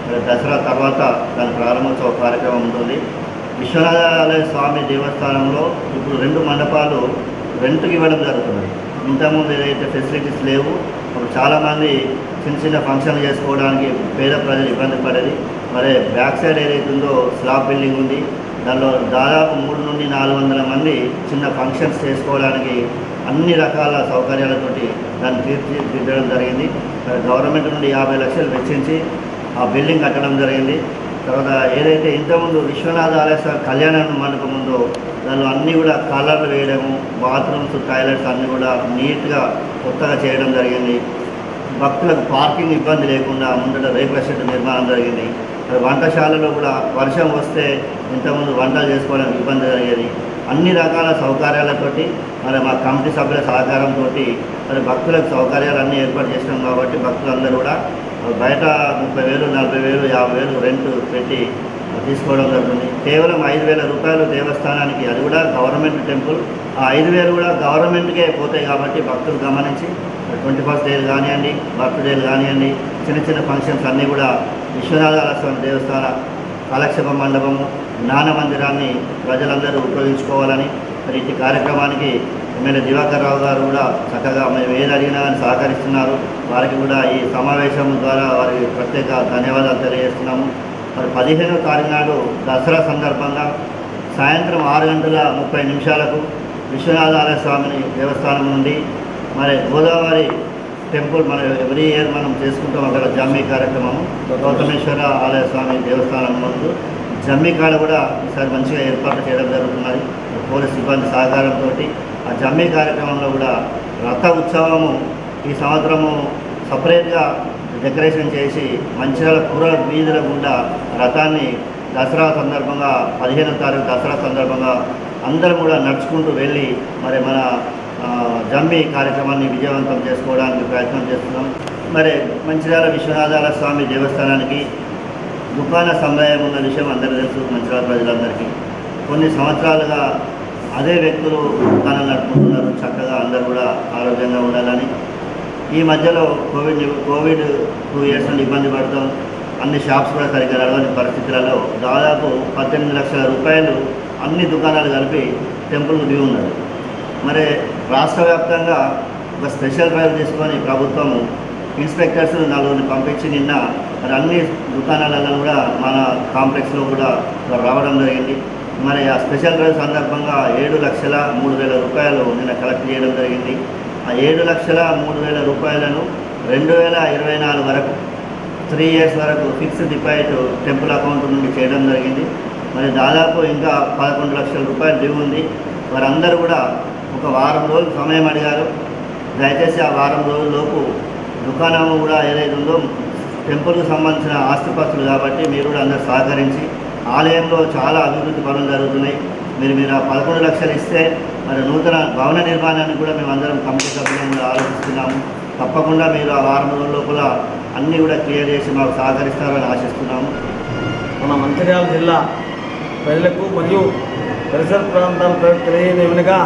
మరి దసరా తర్వాత దాని ప్రారంభోత్సవ కార్యక్రమం ఉంటుంది విశ్వనాథాలయ స్వామి దేవస్థానంలో ఇప్పుడు రెండు మండపాలు రెంట్కి ఇవ్వడం జరుగుతుంది ఇంతకుముందు ఏదైతే ఫెసిలిటీస్ లేవు అప్పుడు చాలామంది చిన్న చిన్న ఫంక్షన్లు చేసుకోవడానికి పేద ప్రజలు ఇబ్బంది పడేది మరి బ్యాక్ సైడ్ ఏదైతే ఉందో స్లాబ్ బిల్డింగ్ ఉంది దానిలో దాదాపు మూడు నుండి నాలుగు వందల మంది చిన్న ఫంక్షన్స్ చేసుకోవడానికి అన్ని రకాల సౌకర్యాలతోటి దాన్ని తీర్చిదిద్దడం జరిగింది మరి గవర్నమెంట్ నుండి యాభై లక్షలు వెచ్చించి ఆ బిల్డింగ్ కట్టడం జరిగింది తర్వాత ఏదైతే ఇంతకుముందు విశ్వనాథ ఆలయ స్వామి కళ్యాణ మండపం ఉందో దానిలో అన్నీ కూడా కలర్లు వేయడము బాత్రూమ్స్ టాయిలెట్స్ అన్నీ కూడా నీట్గా కొత్తగా చేయడం జరిగింది భక్తులకు పార్కింగ్ ఇబ్బంది లేకుండా ముందట రేకుల షెడ్ నిర్మాణం జరిగింది మరి వంటశాలలో కూడా వర్షం వస్తే ఇంతకుముందు వంటలు చేసుకోవడానికి ఇబ్బంది జరిగేది అన్ని రకాల సౌకర్యాలతోటి మరి మా కమిటీ సభ్యుల సహకారంతో మరి భక్తులకు సౌకర్యాలు అన్నీ ఏర్పాటు చేసినాం కాబట్టి భక్తులందరూ కూడా బయట ముప్పై వేలు నలభై వేలు యాభై వేలు రెంట్ పెట్టి తీసుకోవడం జరుగుతుంది కేవలం ఐదు వేల రూపాయలు దేవస్థానానికి అది కూడా గవర్నమెంట్ టెంపుల్ ఆ ఐదు వేలు కూడా గవర్నమెంట్కే పోతాయి కాబట్టి భక్తులు గమనించి ట్వంటీ ఫస్ట్ డేలు కానివ్వండి బర్త్డేలు కానివ్వండి చిన్న చిన్న ఫంక్షన్స్ అన్నీ కూడా విశ్వనాథాల స్వామి దేవస్థాన కాలక్షేప మండపము జ్ఞాన మందిరాన్ని ప్రజలందరూ ఉపయోగించుకోవాలని మరి ఇట్టి కార్యక్రమానికి ఎమ్మెల్యే దివాకర్ రావు గారు కూడా చక్కగా మేము ఏది అడిగినా కానీ సహకరిస్తున్నారు వారికి కూడా ఈ సమావేశం ద్వారా వారికి ప్రత్యేక ధన్యవాదాలు తెలియజేస్తున్నాము మరి పదిహేనవ తారీఖు నాడు దసరా సందర్భంగా సాయంత్రం ఆరు గంటల ముప్పై నిమిషాలకు విశ్వనాథాలయ స్వామిని దేవస్థానం నుండి మరి గోదావరి టెంపుల్ మనం ఎవ్రీ ఇయర్ మనం చేసుకుంటాం అక్కడ జమ్మి కార్యక్రమం గౌతమేశ్వర ఆలయ స్వామి దేవస్థానం ముందు జమ్మి కాడ కూడా ఈసారి మంచిగా ఏర్పాటు చేయడం జరుగుతున్నది పోలీస్ సిబ్బంది సహకారంతో ఆ జమ్మి కార్యక్రమంలో కూడా రథ ఉత్సవము ఈ సంవత్సరము సపరేట్గా డెకరేషన్ చేసి మంచిర్యాల పుర వీధుల గుండా రథాన్ని దసరా సందర్భంగా పదిహేనో తారీఖు దసరా సందర్భంగా అందరం కూడా నడుచుకుంటూ వెళ్ళి మరి మన ఆ, జమ్మి కార్యక్రమాన్ని విజయవంతం చేసుకోవడానికి ప్రయత్నం చేస్తున్నాం మరి మంచిర్యాల విశ్వనాథాల స్వామి దేవస్థానానికి దుకాణ సమయం ఉన్న విషయం అందరికీ తెలుసు మంచిర్యాల ప్రజలందరికీ కొన్ని సంవత్సరాలుగా అదే వ్యక్తులు దుకాణాలు నడుపుకుంటున్నారు చక్కగా అందరూ కూడా ఆరోగ్యంగా ఉండాలని ఈ మధ్యలో కోవిడ్ కోవిడ్ టూ ఇయర్స్ నుండి ఇబ్బంది పడతాం అన్ని షాప్స్ కూడా సరిగ్గా నడవని పరిస్థితులలో దాదాపు పద్దెనిమిది లక్షల రూపాయలు అన్ని దుకాణాలు కలిపి టెంపుల్కు దిగి ఉన్నారు మరి రాష్ట్ర వ్యాప్తంగా ఒక స్పెషల్ డ్రైవ్ తీసుకొని ప్రభుత్వం ఇన్స్పెక్టర్స్ నలుగురిని పంపించి నిన్న మరి అన్ని దుకాణాలలో కూడా మన కాంప్లెక్స్లో కూడా రావడం జరిగింది మరి ఆ స్పెషల్ డ్రైవ్ సందర్భంగా ఏడు లక్షల మూడు వేల రూపాయలు నిన్న కలెక్ట్ చేయడం జరిగింది ఆ ఏడు లక్షల మూడు వేల రూపాయలను రెండు వేల ఇరవై నాలుగు వరకు త్రీ ఇయర్స్ వరకు ఫిక్స్డ్ డిపాజిట్ టెంపుల్ అకౌంట్ నుండి చేయడం జరిగింది మరి దాదాపు ఇంకా పదకొండు లక్షల రూపాయలు డ్యూ ఉంది వారందరూ కూడా ఒక వారం రోజులు సమయం అడిగారు దయచేసి ఆ వారం రోజుల్లోపు దుకాణం కూడా ఏదైతే ఉందో టెంపుల్కి సంబంధించిన ఆస్తిపత్రులు కాబట్టి మీరు కూడా అందరూ సహకరించి ఆలయంలో చాలా అభివృద్ధి పనులు జరుగుతున్నాయి మీరు మీరు ఆ పదకొండు లక్షలు ఇస్తే మరి నూతన భవన నిర్మాణాన్ని కూడా మేము అందరం కమిటీ సభ్యులను కూడా ఆలోచిస్తున్నాము తప్పకుండా మీరు ఆ వారం రోజుల లోపల అన్నీ కూడా క్లియర్ చేసి మాకు సహకరిస్తారని ఆశిస్తున్నాము మన మంచిర్యాల జిల్లా ప్రజలకు మరియు పరిసర ప్రాంతాల ప్రజలకు తెలియనివనగా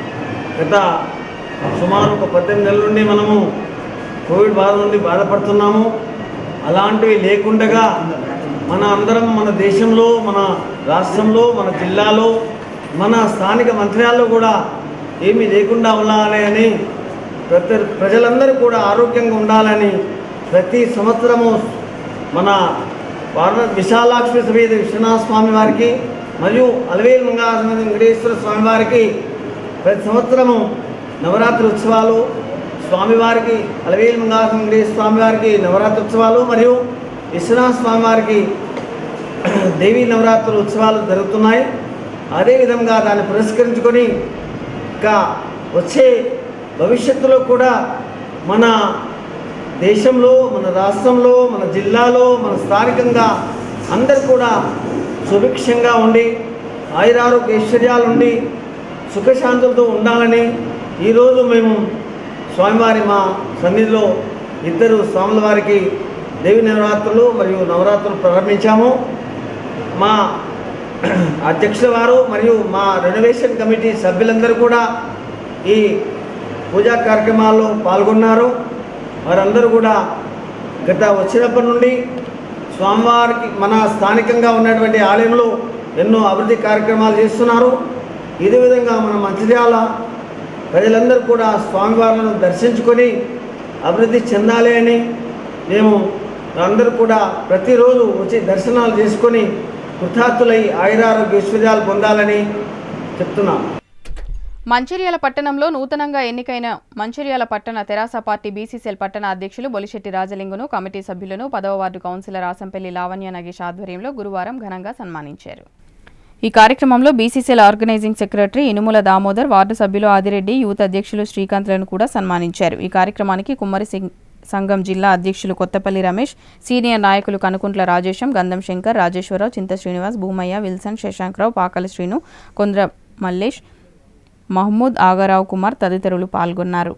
గత సుమారు ఒక పద్దెనిమిది నెలల నుండి మనము కోవిడ్ బాధ నుండి బాధపడుతున్నాము అలాంటివి లేకుండగా మన అందరం మన దేశంలో మన రాష్ట్రంలో మన జిల్లాలో మన స్థానిక మంత్రియాల్లో కూడా ఏమీ లేకుండా ఉండాలి అని ప్రతి ప్రజలందరూ కూడా ఆరోగ్యంగా ఉండాలని ప్రతి సంవత్సరము మన వారణ విశాలాక్షి సమేత విశ్వనాథ స్వామి వారికి మరియు అలవేలు మంగా సమేత వెంకటేశ్వర స్వామి వారికి ప్రతి సంవత్సరము నవరాత్రి ఉత్సవాలు స్వామివారికి అలవేలు మంగా వెంకటేశ్వర స్వామి వారికి నవరాత్రి ఉత్సవాలు మరియు విశ్వనాథ స్వామి వారికి దేవీ నవరాత్రుల ఉత్సవాలు జరుగుతున్నాయి అదేవిధంగా దాన్ని పురస్కరించుకొని ఇంకా వచ్చే భవిష్యత్తులో కూడా మన దేశంలో మన రాష్ట్రంలో మన జిల్లాలో మన స్థానికంగా అందరు కూడా సుభిక్షంగా ఉండి ఆయురారోగ్య ఐశ్వర్యాలు ఉండి సుఖశాంతులతో ఉండాలని ఈరోజు మేము స్వామివారి మా సన్నిధిలో ఇద్దరు స్వాముల వారికి దేవి నవరాత్రులు మరియు నవరాత్రులు ప్రారంభించాము మా అధ్యక్షుల వారు మరియు మా రెనోవేషన్ కమిటీ సభ్యులందరూ కూడా ఈ పూజా కార్యక్రమాల్లో పాల్గొన్నారు వారందరూ కూడా గత వచ్చినప్పటి నుండి స్వామివారికి మన స్థానికంగా ఉన్నటువంటి ఆలయంలో ఎన్నో అభివృద్ధి కార్యక్రమాలు చేస్తున్నారు ఇదే విధంగా మన మంచిర్యాల ప్రజలందరూ కూడా స్వామివార్లను దర్శించుకొని అభివృద్ధి చెందాలి అని మేము అందరూ కూడా ప్రతిరోజు వచ్చి దర్శనాలు చేసుకొని కృతార్థులై ఆయురారోగ్య ఐశ్వర్యాలు పొందాలని చెప్తున్నాను మంచిర్యాల పట్టణంలో నూతనంగా ఎన్నికైన మంచిర్యాల పట్టణ తెరాస పార్టీ బీసీసీఎల్ పట్టణ అధ్యక్షులు బొలిశెట్టి రాజలింగును కమిటీ సభ్యులను పదవ వార్డు కౌన్సిలర్ ఆసంపల్లి లావణ్య నగేష్ ఆధ్వర్యంలో గురువారం ఘనంగా సన్మానించారు ఈ కార్యక్రమంలో BCCL organising secretary Inumula Damodar ward సభ్యులు ఆదిరెడ్డి యూత్ అధ్యక్షులు శ్రీకాంత్లను కూడా సన్మానించారు ఈ కార్యక్రమానికి కుమ్మరి సింగ్ సంఘం జిల్లా అధ్యక్షులు కొత్తపల్లి రమేష్ సీనియర్ నాయకులు కనుకుంట్ల రాజేశం గంధం శంకర్ రాజేశ్వరరావు చింత శ్రీనివాస్ భూమయ్య విల్సన్ శశాంక్రావు పాకల శ్రీను కొంద్ర మల్లేష్ మహమూద్ ఆగారావు కుమార్ తదితరులు పాల్గొన్నారు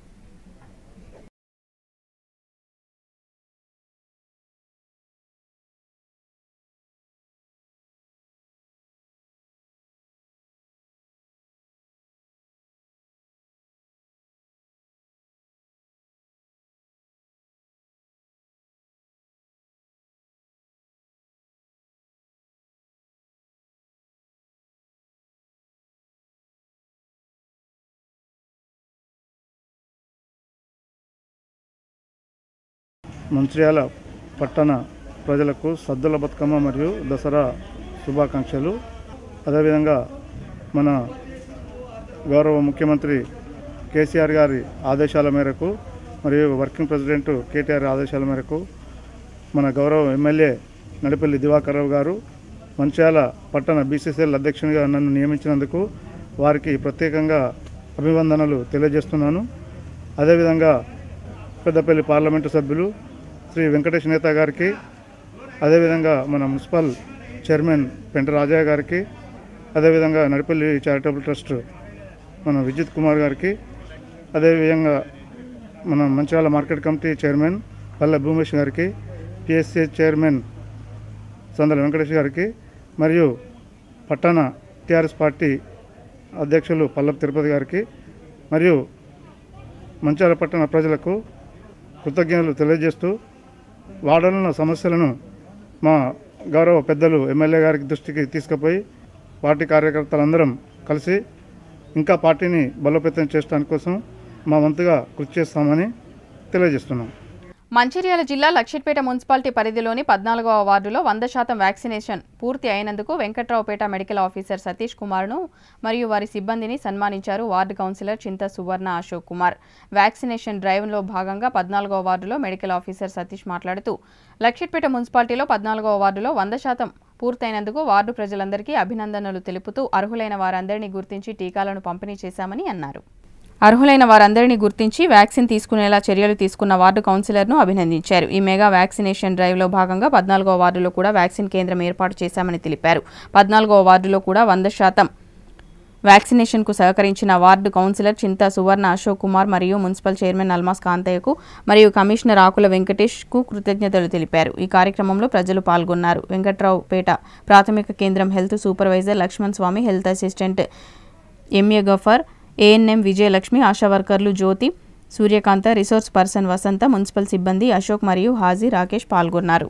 మంచిర్యాల పట్టణ ప్రజలకు సద్దుల బతుకమ్మ మరియు దసరా శుభాకాంక్షలు అదేవిధంగా మన గౌరవ ముఖ్యమంత్రి కేసీఆర్ గారి ఆదేశాల మేరకు మరియు వర్కింగ్ ప్రెసిడెంట్ కేటీఆర్ ఆదేశాల మేరకు మన గౌరవ ఎమ్మెల్యే నడిపల్లి దివాకర్ రావు గారు మంచిర్యాల పట్టణ బీసీసీఎల్ అధ్యక్షునిగా నన్ను నియమించినందుకు వారికి ప్రత్యేకంగా అభివందనలు తెలియజేస్తున్నాను అదేవిధంగా పెద్దపల్లి పార్లమెంటు సభ్యులు శ్రీ వెంకటేష్ నేత గారికి అదేవిధంగా మన మున్సిపల్ చైర్మన్ పెంట రాజయ్య గారికి అదేవిధంగా నడిపల్లి చారిటబుల్ ట్రస్ట్ మన విద్యుత్ కుమార్ గారికి అదేవిధంగా మన మంచిర్యాల మార్కెట్ కమిటీ చైర్మన్ పల్లె భూమేష్ గారికి పిఎస్సి చైర్మన్ సందల వెంకటేష్ గారికి మరియు పట్టణ టీఆర్ఎస్ పార్టీ అధ్యక్షులు పల్లపు తిరుపతి గారికి మరియు మంచిర్యాల పట్టణ ప్రజలకు కృతజ్ఞతలు తెలియజేస్తూ వార్డుల సమస్యలను మా గౌరవ పెద్దలు ఎమ్మెల్యే గారికి దృష్టికి తీసుకుపోయి పార్టీ కార్యకర్తలందరం కలిసి ఇంకా పార్టీని బలోపేతం చేయడానికి కోసం మా వంతుగా కృషి చేస్తామని తెలియజేస్తున్నాం మంచిర్యాల జిల్లా లక్షిట్పేట మున్సిపాలిటీ పరిధిలోని పద్నాలుగవ వార్డులో వంద శాతం వ్యాక్సినేషన్ పూర్తి అయినందుకు వెంకట్రావుపేట మెడికల్ ఆఫీసర్ సతీష్ కుమార్ను మరియు వారి సిబ్బందిని సన్మానించారు వార్డు కౌన్సిలర్ చింత సువర్ణ అశోక్ కుమార్ వ్యాక్సినేషన్ డ్రైవ్లో భాగంగా పద్నాలుగవ వార్డులో మెడికల్ ఆఫీసర్ సతీష్ మాట్లాడుతూ లక్షిట్పేట మున్సిపాలిటీలో పద్నాలుగవ వార్డులో వంద శాతం పూర్తయినందుకు వార్డు ప్రజలందరికీ అభినందనలు తెలుపుతూ అర్హులైన వారందరినీ గుర్తించి టీకాలను పంపిణీ చేశామని అన్నారు అర్హులైన వారందరినీ గుర్తించి వ్యాక్సిన్ తీసుకునేలా చర్యలు తీసుకున్న వార్డు కౌన్సిలర్ను అభినందించారు ఈ మెగా వ్యాక్సినేషన్ డ్రైవ్లో భాగంగా పద్నాలుగో వార్డులో కూడా వ్యాక్సిన్ కేంద్రం ఏర్పాటు చేశామని తెలిపారు పద్నాలుగో వార్డులో కూడా వంద శాతం వ్యాక్సినేషన్కు సహకరించిన వార్డు కౌన్సిలర్ చింతా సువర్ణ అశోక్ కుమార్ మరియు మున్సిపల్ చైర్మన్ అల్మాస్ కాంతయ్యకు మరియు కమిషనర్ ఆకుల వెంకటేష్కు కృతజ్ఞతలు తెలిపారు ఈ కార్యక్రమంలో ప్రజలు పాల్గొన్నారు వెంకట్రావుపేట ప్రాథమిక కేంద్రం health supervisor Lakshman Swamy health assistant M A Gafar ANM Vijayalakshmi Asha వర్కర్లు Jyothi Suryakantha resource person Vasantha municipal సిబ్బంది అశోక్ మరియు హాజీ రాకేష్ పాల్గొన్నారు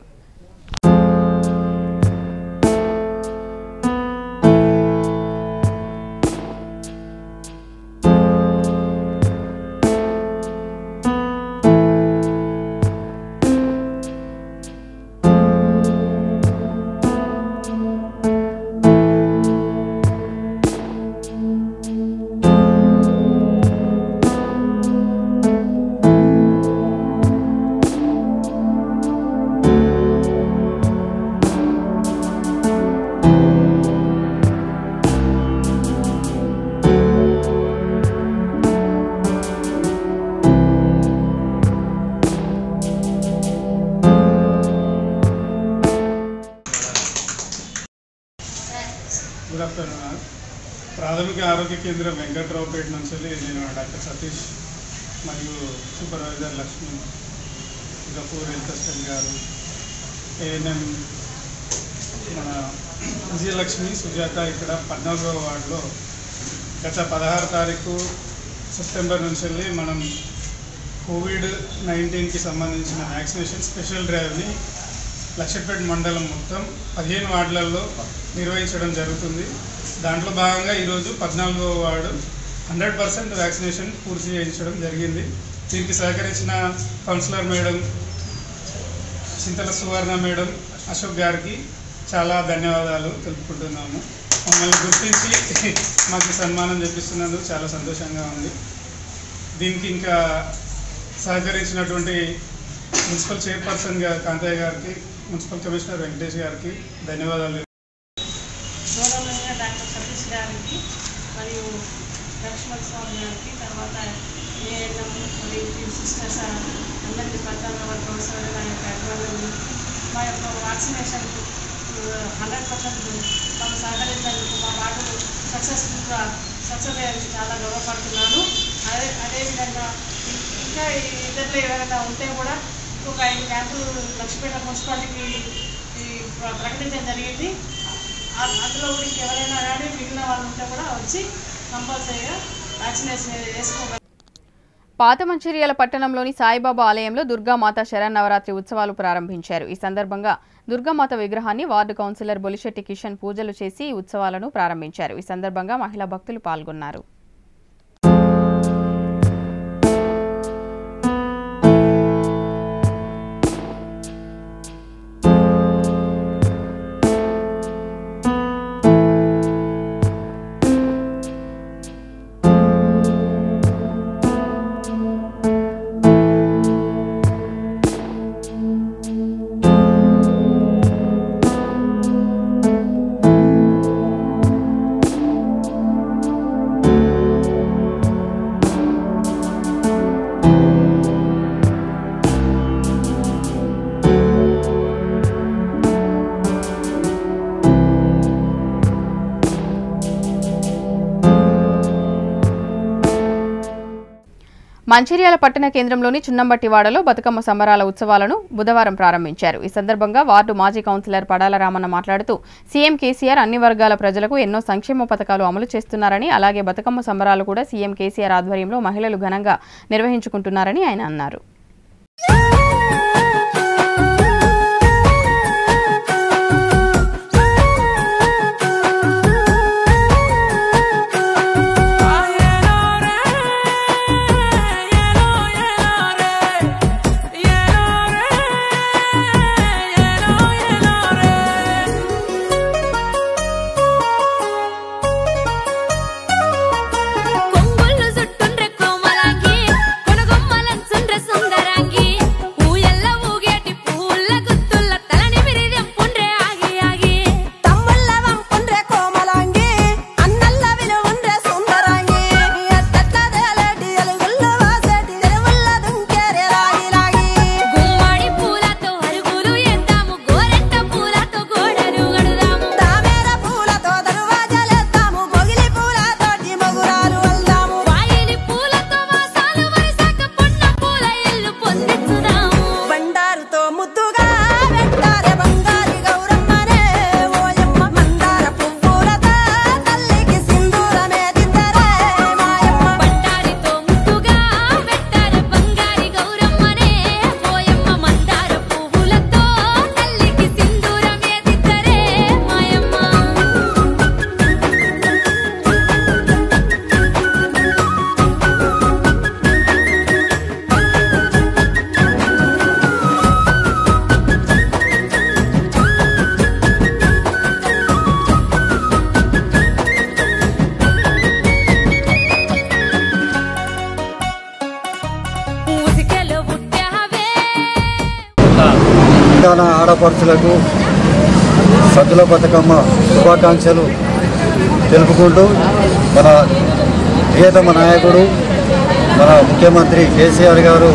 గుడ్ ఆఫ్టర్నూన్ ప్రాథమిక ఆరోగ్య కేంద్రం వెంకట్రావుపేట నుంచి నేను డాక్టర్ సతీష్ మరియు supervisor Lakshmi Gafoor health assistant గారు ఏఎన్ఎం మన విజయలక్ష్మి సుజాత ఇక్కడ పద్నాలుగవ వార్డులో గత పదహారు తారీఖు సెప్టెంబర్ నుంచి వెళ్ళి మనం కోవిడ్ నైన్టీన్కి సంబంధించిన వ్యాక్సినేషన్ స్పెషల్ డ్రైవ్ని లక్షపేట మండలం మొత్తం పదిహేను వార్డులలో నిర్వహించడం జరుగుతుంది దాంట్లో భాగంగా ఈరోజు పద్నాలుగో వార్డు హండ్రెడ్ పర్సెంట్ వ్యాక్సినేషన్ పూర్తి చేయించడం జరిగింది దీనికి సహకరించిన councillor madam Chintala Suvarna madam Ashok గారికి చాలా ధన్యవాదాలు తెలుపుకుంటున్నాము మమ్మల్ని గుర్తించి మాకు సన్మానం చేపిస్తున్నందుకు చాలా సంతోషంగా ఉంది దీనికి ఇంకా సహకరించినటువంటి మున్సిపల్ చైర్పర్సన్గా కాంతయ్య గారికి మున్సిపల్ కమిషనర్ వెంకటేష్ గారికి ధన్యవాదాలు గౌరవనీయ డాక్టర్ సతీష్ గారికి మరియు లక్ష్మణ్ స్వామి గారికి తర్వాత ఏఎన్ఎం మరియు టీమ్ సిస్టర్స్ అందరికీ ప్రధాన వర్గం నా యొక్క అభినందనలు మా యొక్క వ్యాక్సినేషన్ హండ్రెడ్ పర్సెంట్ మాకు సహకరించినందుకు మా వార్డు సక్సెస్ఫుల్గా సక్సెస్ అయ్యేందుకు చాలా గర్వపడుతున్నాను అదే అదేవిధంగా ఇం- ఇంకా ఈ ఇతరులు ఎవరైనా ఉంటే కూడా ఇంకొక ఐదు క్యాంపులు లక్ష్మీపేట మున్సిపాలిటీకి ఈ ప్ర- ప్రకటించడం జరిగింది ఆ- అందులో కూడా ఇంకెవరైనా కానీ మిగిలిన వాళ్ళు ఉంటే కూడా వచ్చి కంపల్సరీగా వ్యాక్సినేషన్ వేసుకోగలరు పాత మంచిర్యాల పట్టణంలోని సాయిబాబా ఆలయంలో దుర్గామాత శరన్నవరాత్రి ఉత్సవాలు ప్రారంభించారు ఈ సందర్భంగా దుర్గామాత విగ్రహాన్ని వార్డు కౌన్సిలర్ బొలిశెట్టి కిషన్ పూజలు చేసి ఈ ఉత్సవాలను ప్రారంభించారు ఈ సందర్భంగా మహిళా భక్తులు పాల్గొన్నారు మంచిర్యాల పట్టణ కేంద్రంలోని చున్నంబట్టివాడలో బతుకమ్మ సంబరాల ఉత్సవాలను బుధవారం ప్రారంభించారు ఈ సందర్భంగా వార్డు మాజీ కౌన్సిలర్ పడాల రామన్న మాట్లాడుతూ సీఎం కేసీఆర్ అన్ని వర్గాల ప్రజలకు ఎన్నో సంక్షేమ పథకాలు అమలు చేస్తున్నారని అలాగే బతుకమ్మ సంబరాలు కూడా సీఎం కేసీఆర్ ఆధ్వర్యంలో మహిళలు ఘనంగా నిర్వహించుకుంటున్నారని ఆయన అన్నారు కొంగుళ్ళు చుట్టుండ్రె కోమలాంగి కొనగొమ్మలంచుండ్రె సుందరాంగి ఊయల్ల ఊగేటి పూల గుత్తుల్ల తలని విరిదెంపుండ్రె ఆగి ఆగి తమ్ముళ్ళ వంపుండ్రె కోమలాంగి అన్నల్ల విలువుండ్రె సుందరాంగి ఎత్తెత్తదేలేటి ఎలుగుల్లో వాసేటి తెరువుల్ల దుంకేరే రాగి రాగి గుమ్మడి పూలతో అరుగులు ఎద్దాము గోరెంట పూలతో గోడలు గడుదాము తామేర పూలతో దరువాజలేద్దాము మొగిలి పూలతోటి మొగురాలు వెళ్దాము వాయిలి పూలతో వాసాలు వరిసాక పొన్న పూల ఇల్లు పొందించుదాము బండారుతో ముద్దుగా వెంటారే బంగారి గౌరమ్మనే ఓయమ్మ మందార పువ్వులతో తల్లికి సింధూరమే దిద్దరే మాయమ్మ బండారితో ముద్దుగా పెట్టారు బంగారి గౌరమ్మనే పోయమ్మ మందార పువ్వులతో తల్లికి సింధూరమే దిద్దరే మాయమ్మ ఊసికెలో పుట్టావే తెలంగాణ ఆడపడుచులకు సద్దుల బతుకమ్మ శుభాకాంక్షలు తెలుపుకుంటూ మన ప్రియతమ నాయకుడు మన ముఖ్యమంత్రి కేసీఆర్ గారు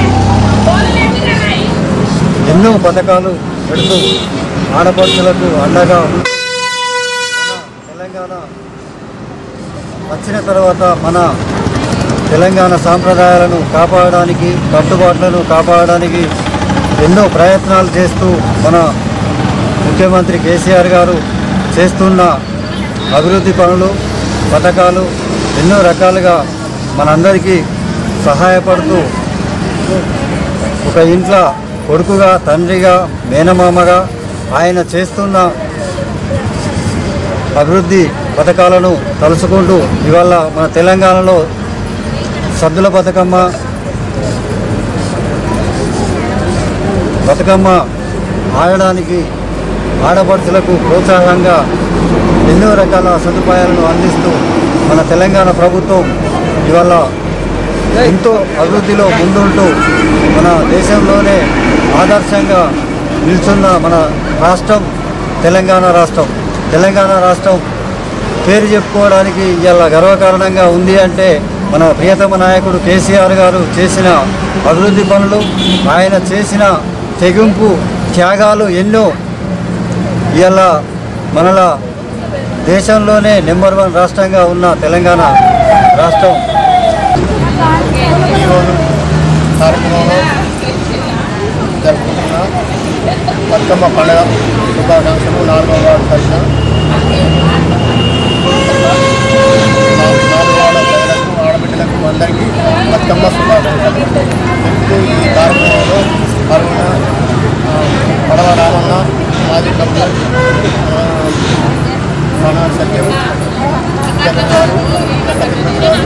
ఎన్నో పథకాలు పెడుతూ ఆడపడుచులకు అండగా మన తెలంగాణ వచ్చిన తర్వాత మన తెలంగాణ సాంప్రదాయాలను కాపాడడానికి కట్టుబాట్లను కాపాడడానికి ఎన్నో ప్రయత్నాలు చేస్తూ మన ముఖ్యమంత్రి కేసీఆర్ గారు చేస్తున్న అభివృద్ధి పనులు పథకాలు ఎన్నో రకాలుగా మనందరికీ సహాయపడుతూ ఒక ఇంట్లో కొడుకుగా తండ్రిగా మేనమామగా ఆయన చేస్తున్న అభివృద్ధి పథకాలను తలుచుకుంటూ ఇవాళ మన తెలంగాణలో సద్దుల బతుకమ్మ బతుకమ్మ ఆడడానికి ఆడపడుచులకు ప్రోత్సాహంగా ఎన్నో రకాల సదుపాయాలను అందిస్తూ మన తెలంగాణ ప్రభుత్వం ఇవాళ ఎంతో అభివృద్ధిలో ముందుంటూ మన దేశంలోనే ఆదర్శంగా నిల్చున్న మన రాష్ట్రం తెలంగాణ రాష్ట్రం తెలంగాణ రాష్ట్రం పేరు చెప్పుకోవడానికి ఇవాళ గర్వకారణంగా ఉంది అంటే మన ప్రియతమ నాయకుడు కేసీఆర్ గారు చేసిన అభివృద్ధి పనులు ఆయన చేసిన తెగింపు త్యాగాలు ఎన్నో ఇవాళ మనల దేశంలోనే నెంబర్ వన్ రాష్ట్రంగా ఉన్న తెలంగాణ రాష్ట్రం ఈరోజు కార్యక్రమంలో జరుపుకుంటున్న బతుకమ్మ పండుగ శుభాకాంక్షలు నాలుగవ వార్డు తరఫున నాలుగు వార్డు ప్రజలకు ఆడబిడ్డలకు అందరికీ బతుకమ్మ శుభాకాంక్షలు ఇప్పుడు ఈ కార్యక్రమంలో పాల్గొన్న ఆ, పడవ రామన్న మాజీ కమిషనర్ మన సత్యం జగన్ గారు లక్కతిరుపతి గారు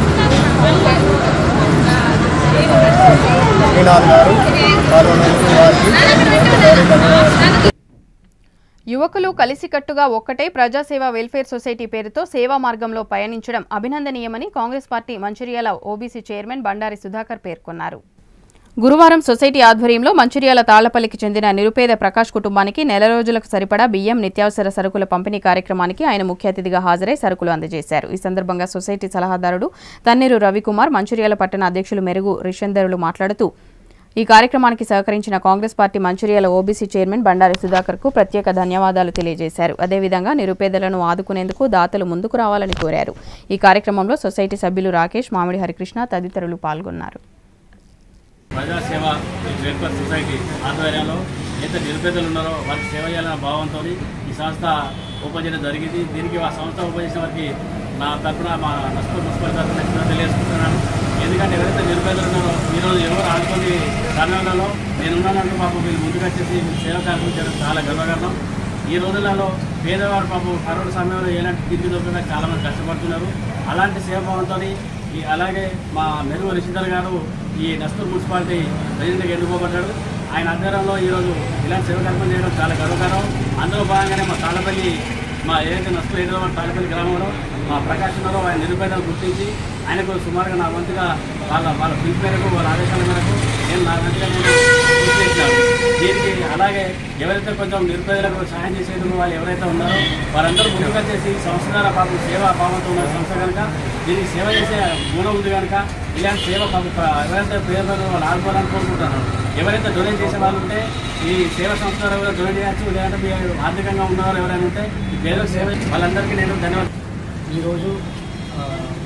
శ్రీనాథ్ గారు పాల్గొన్నందుకు వారికి ఒకసారి ధన్యవాదాలు యువకులు కలిసికట్టుగా ఒక్కటే ప్రజాసేవ వెల్ఫేర్ సొసైటీ పేరుతో సేవా మార్గంలో పయనించడం అభినందనీయమని Congress party Mancherial OBC chairman Bandari Sudhakar పేర్కొన్నారు గురువారం సొసైటీ ఆధ్వర్యంలో మంచిర్యాల తాళ్లపల్లికి చెందిన నిరుపేద ప్రకాష్ కుటుంబానికి నెల రోజులకు సరిపడా బియ్యం నిత్యావసర సరుకుల పంపిణీ కార్యక్రమానికి ఆయన ముఖ్య అతిథిగా హాజరై సరుకులు అందజేశారు ఈ సందర్భంగా సొసైటీ సలహాదారుడు తన్నీరు రవికుమార్ మంచిర్యాల పట్టణ అధ్యక్షులు మెరుగు రిషందరులు మాట్లాడుతూ ఈ కార్యక్రమానికి సహకరించిన Congress party Mancherial OBC chairman Bandari Sudhakar కు ప్రత్యేక ధన్యవాదాలు తెలియజేశారు అదేవిధంగా నిరుపేదలను ఆదుకునేందుకు దాతలు ముందుకు రావాలని కోరారు ఈ కార్యక్రమంలో సొసైటీ సభ్యులు రాకేష్ మామిడి హరికృష్ణ తదితరులు పాల్గొన్నారు ప్రజాసేవ వెల్ఫేర్ సొసైటీ ఆధ్వర్యంలో ఎంత నిరుపేదలు ఉన్నారో వారికి సేవ చేయాలన్న భావంతో ఈ సంస్థ ఓపెన్ చేయడం జరిగింది దీనికి ఆ సంస్థ ఓపెన్ చేసిన వారికి నా తరఫున మా నష్టపూర్ మున్సిపల్ తరఫున నేను తెలియజేసుకుంటున్నాను ఎందుకంటే ఎవరైతే నిరుపేదలు ఉన్నారో ఈరోజు ఎవరు ఆడుకొని కర్ణాటకలో నేనున్నానంటూ పాపం వీళ్ళు ముందుకు వచ్చేసి సేవ కార్యక్రమం చేయడం చాలా గర్వకారణం ఈ రోజులలో పేదవాడు పాపం కరోనా సమయంలో ఎలాంటి తిండి దొరకక చాలా మంది కష్టపడుతున్నారు అలాంటి సేవాభావంతో ఈ అలాగే మా మెరుగు రిషిధర్ గారు ఈ నస్తూర్ మున్సిపాలిటీ ప్రెసిడెంట్గా ఎన్నుకోబడ్డాడు ఆయన ఆధ్వర్యంలో ఈరోజు ఇలాంటి సేవ కార్యక్రమం చేయడం చాలా గర్వకారం అందులో భాగంగానే మా తాళపల్లి మా ఏదైతే నష్టం ఏదో తాళపల్లి గ్రామంలో మా ప్రకాష్ ఉన్నారో ఆయన నిరుపేదలు గుర్తించి ఆయనకు సుమారుగా నా వంతుగా వాళ్ళ వాళ్ళ పిలుపు మేరకు వాళ్ళ ఆదేశాల మేరకు నేను నా వంతుగా నేను కృషి చేసినాను దీనికి అలాగే ఎవరైతే కొంచెం నిరుపేదలకు సహాయం చేసేందుకు వాళ్ళు ఎవరైతే ఉన్నారో వారందరూ ముందుగా చేసి సంస్థాన పాపం సేవా భావంతో ఉన్న సంస్థ కనుక దీనికి సేవ చేసే గుణం ఉంది కనుక ఇలాంటి సేవ పాపం ప్ర- ఎవరైతే పేదలు వాళ్ళు ఆడుకోవాలని కోరుకుంటున్నారు ఎవరైతే డొనేట్ చేసే వాళ్ళు ఉంటే ఈ సేవ సంస్థలు ఎవరైనా డొనేట్ చేయొచ్చు లేదంటే మీరు ఆర్థికంగా ఉన్నవారు ఎవరైనా ఉంటే ఈ పేదలకు సేవ వాళ్ళందరికీ నేను ధన్యవాదాలు ఈరోజు ఆ,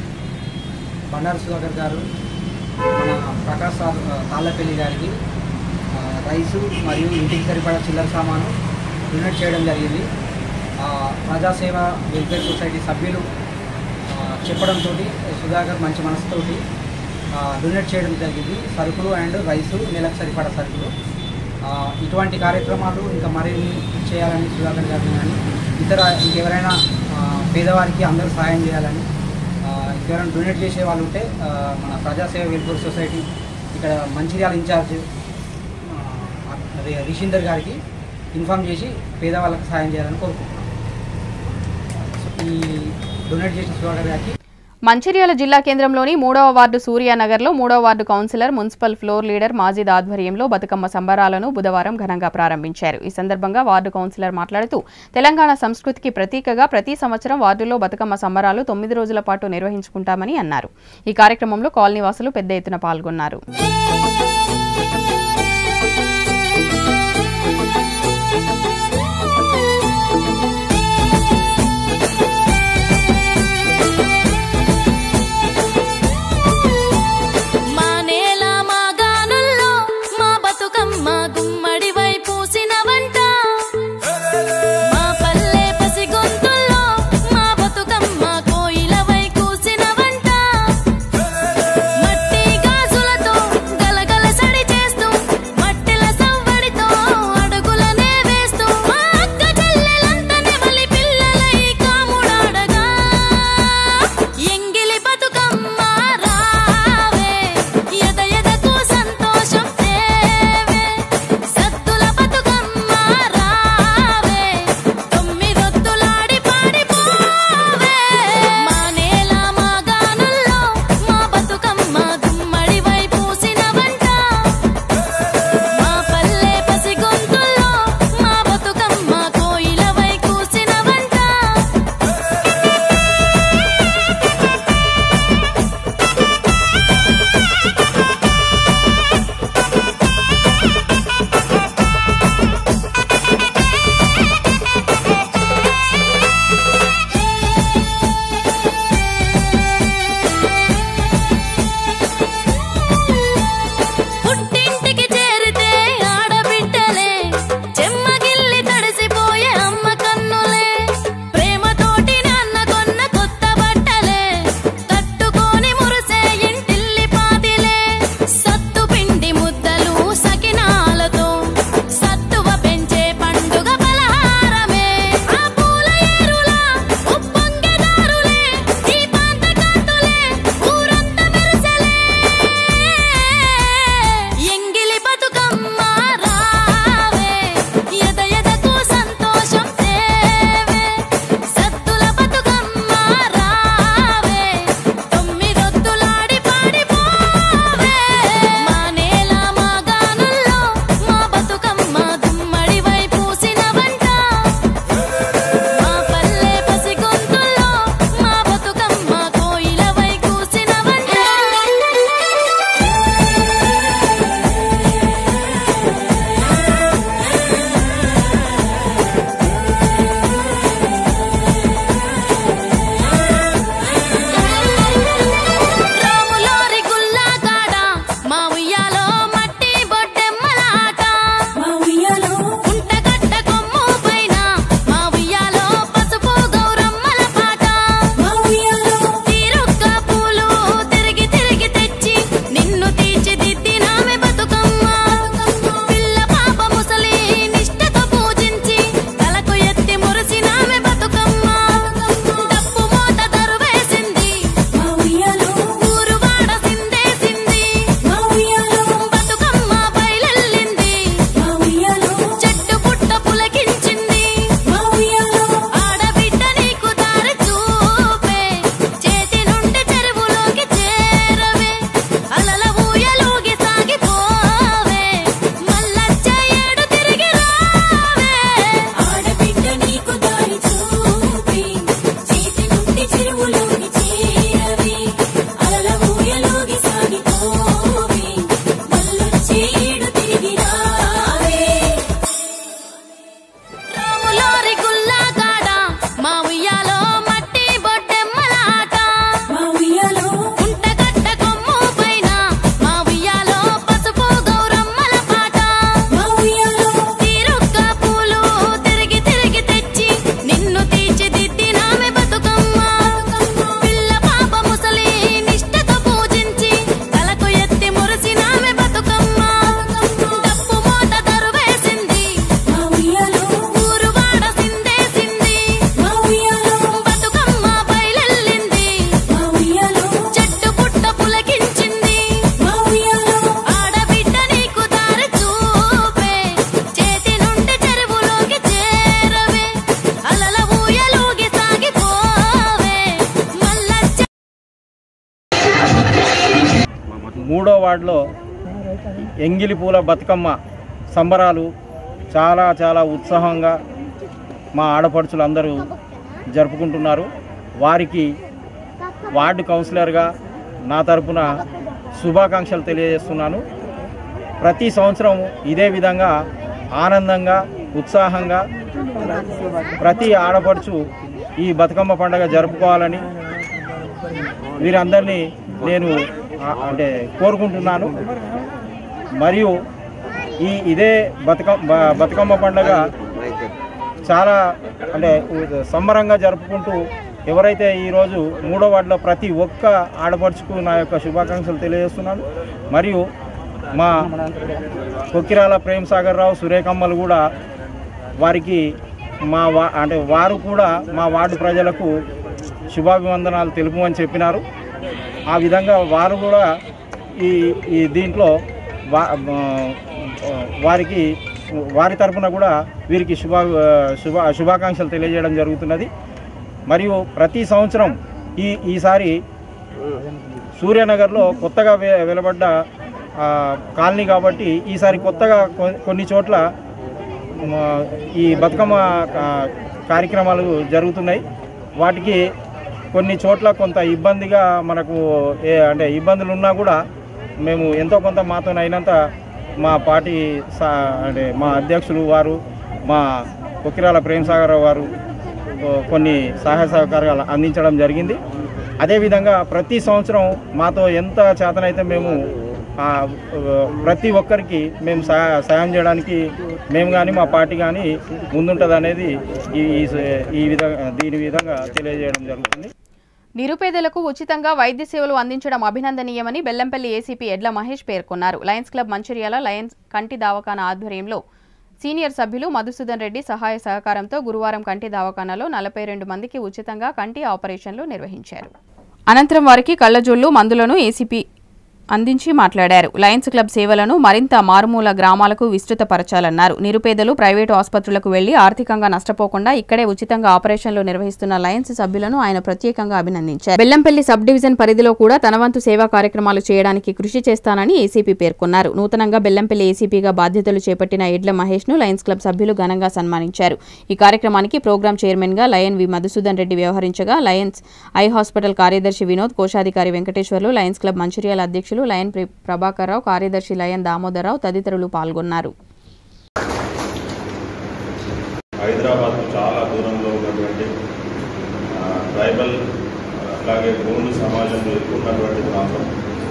బండారు సుధాకర్ గారు మన ప్రకాష్ తా- తాళ్ళపల్లి గారికి ఆ, రైసు మరియు ఇంటికి సరిపడా చిల్లర సామాను డొనేట్ చేయడం జరిగింది ఆ, ప్రజాసేవ వెల్ఫేర్ సొసైటీ సభ్యులు ఆ, చెప్పడంతో సుధాకర్ మంచి మనసుతోటి ఆ, డొనేట్ చేయడం జరిగింది సరుకులు అండ్ రైసు నెలకు సరిపడా సరుకులు ఆ, ఇటువంటి కార్యక్రమాలు ఇంకా మరిన్ని చేయాలని సుధాకర్ గారిని కానీ ఇతర ఇంకెవరైనా ఆ, పేదవారికి అందరూ సహాయం చేయాలని ఆ, ఇంకెవరైనా డొనేట్ చేసే వాళ్ళు ఉంటే ఆ, మన ప్రజాసేవ వెల్ఫేర్ సొసైటీ ఇక్కడ మంచిర్యాల ఇన్ఛార్జ్ ఆ, అదే రిషీందర్ గారికి ఇన్ఫామ్ చేసి పేదవాళ్ళకి సహాయం చేయాలని కోరుకుంటున్నాను సో ఈ డొనేట్ చేసిన సుధాకర్ గారికి మంచిర్యాల జిల్లా కేంద్రంలోని మూడవ వార్డు సూర్యానగర్లో మూడవ ward councillor municipal floor leader Majid ఆధ్వర్యంలో బతుకమ్మ సంబరాలను బుధవారం ఘనంగా ప్రారంభించారు ఈ సందర్భంగా వార్డు కౌన్సిలర్ మాట్లాడుతూ తెలంగాణ సంస్కృతికి ప్రతీకగా ప్రతి సంవత్సరం వార్డులో బతుకమ్మ సంబరాలు తొమ్మిది రోజుల పాటు నిర్వహించుకుంటామని అన్నారు ఈ కార్యక్రమంలో కాలనీవాసులు పెద్ద ఎత్తున పాల్గొన్నారు మా నేల మా గానుల్లో మా బతుకమ్మ గుమ్మడి వై పూసిన వంట మా పల్లె పసి గొంతుల్లో మా బతుకమ్మ కోయిల వై కూసిన వంట మట్టి గాజులతో వార్డులో ఎంగిలి పూల బతుకమ్మ సంబరాలు చాలా చాలా ఉత్సాహంగా మా ఆడపడుచులు అందరూ జరుపుకుంటున్నారు వారికి వార్డు కౌన్సిలర్గా నా తరపున శుభాకాంక్షలు తెలియజేస్తున్నాను ప్రతి సంవత్సరం ఇదే విధంగా ఆనందంగా ఉత్సాహంగా ప్రతి ఆడపడుచు ఈ బతుకమ్మ పండుగ జరుపుకోవాలని వీరందరినీ నేను ఆ, అంటే కోరుకుంటున్నాను మరియు ఈ ఇదే బతుకమ్మ బ- బతుకమ్మ పండుగ చాలా అంటే ఉ- సంబరంగా జరుపుకుంటూ ఎవరైతే ఈరోజు మూడో వార్డులో ప్రతి ఒక్క ఆడపడుచుకు నా యొక్క శుభాకాంక్షలు తెలియజేస్తున్నాను మరియు మా కొక్కిరాల ప్రేమ్ సాగర్ రావు సురేఖమ్మలు కూడా వారికి మా వా అంటే వారు కూడా మా వార్డు ప్రజలకు శుభాభివందనాలు తెలుపమని చెప్పినారు ఆ విధంగా వారు కూడా ఈ ఈ దీంట్లో వా ఆ, వారికి వారి తరపున కూడా వీరికి శుభ శుభ శుభాకాంక్షలు తెలియజేయడం జరుగుతున్నది మరియు ప్రతి సంవత్సరం ఈ ఈసారి సూర్యనగర్లో కొత్తగా వె వెలువడ్డ ఆ, కాలనీ కాబట్టి ఈసారి కొత్తగా కొ- కొన్ని చోట్ల మ, ఈ బతుకమ్మ కా- కార్యక్రమాలు జరుగుతున్నాయి వాటికి కొన్ని చోట్ల కొంత ఇబ్బందిగా మనకు ఏ అంటే ఇబ్బందులు ఉన్నా కూడా మేము ఎంతో కొంత మాతో అయినంత మా పార్టీ సా అంటే మా అధ్యక్షులు వారు మా కొక్కిరాల ప్రేమ్ సాగర్ వారు ఓ, కొన్ని సహాయ సహకారాలు అందించడం జరిగింది అదేవిధంగా ప్రతి సంవత్సరం మాతో ఎంత చేతనైతే మేము ఆ, ప్రతి ఒక్కరికి మేము సహా సాయం చేయడానికి మేము కానీ మా పార్టీ కానీ ముందుంటుంది అనేది ఈ ఈ- ఈ విధంగా దీని విధంగా తెలియజేయడం జరుగుతుంది నిరుపేదలకు ఉచితంగా వైద్య సేవలు అందించడం అభినందనీయమని బెల్లంపల్లి ఏసీపీ ఎడ్ల మహేష్ పేర్కొన్నారు లయన్స్ క్లబ్ మంచిర్యాల లయన్స్ కంటి దవాఖానా ఆధ్వర్యంలో సీనియర్ సభ్యులు మధుసూదన్ రెడ్డి సహాయ సహకారంతో గురువారం కంటి దవాఖానాలో నలభై రెండు మందికి ఉచితంగా కంటి ఆపరేషన్లు నిర్వహించారు అనంతరం వారికి కళ్ళజోళ్లు మందులను ఏసీపీ అందించి మాట్లాడారు లయన్స్ క్లబ్ సేవలను మరింత మారుమూల గ్రామాలకు విస్తృతపరచాలన్నారు నిరుపేదలు ప్రైవేటు ఆసుపత్రులకు వెళ్లి ఆర్థికంగా నష్టపోకుండా ఇక్కడే ఉచితంగా ఆపరేషన్లు నిర్వహిస్తున్న లయన్స్ సభ్యులను ఆయన ప్రత్యేకంగా అభినందించారు బెల్లంపల్లి సబ్ డివిజన్ పరిధిలో కూడా తన వంతు సేవా కార్యక్రమాలు చేయడానికి కృషి చేస్తానని ఏసీపీ పేర్కొన్నారు నూతనంగా బెల్లంపల్లి ఏసీపీగా బాధ్యతలు చేపట్టిన ఎడ్ల మహేష్ ను లయన్స్ క్లబ్ సభ్యులు ఘనంగా సన్మానించారు ఈ కార్యక్రమానికి ప్రోగ్రాం చైర్మన్ గా లయన్ వి మధుసూదన్ రెడ్డి వ్యవహరించగా లయన్స్ ఐ హాస్పిటల్ కార్యదర్శి వినోద్ కోశాధికారి వెంకటేశ్వర్లు లయన్స్ క్లబ్ మంచిర్యాల అధ్యక్షులు లయన్ ప్రి- ప్రభాకర్రావు కార్యదర్శి లయన్ దామోదరరావు తదితరులు పాల్గొన్నారు హైదరాబాద్ చాలా దూరంలో ఉన్నటువంటి ఆ, ట్రైబల్ అలాగే గోండు సమాజం ఎక్కువ ఉన్నటువంటి ప్రాంతం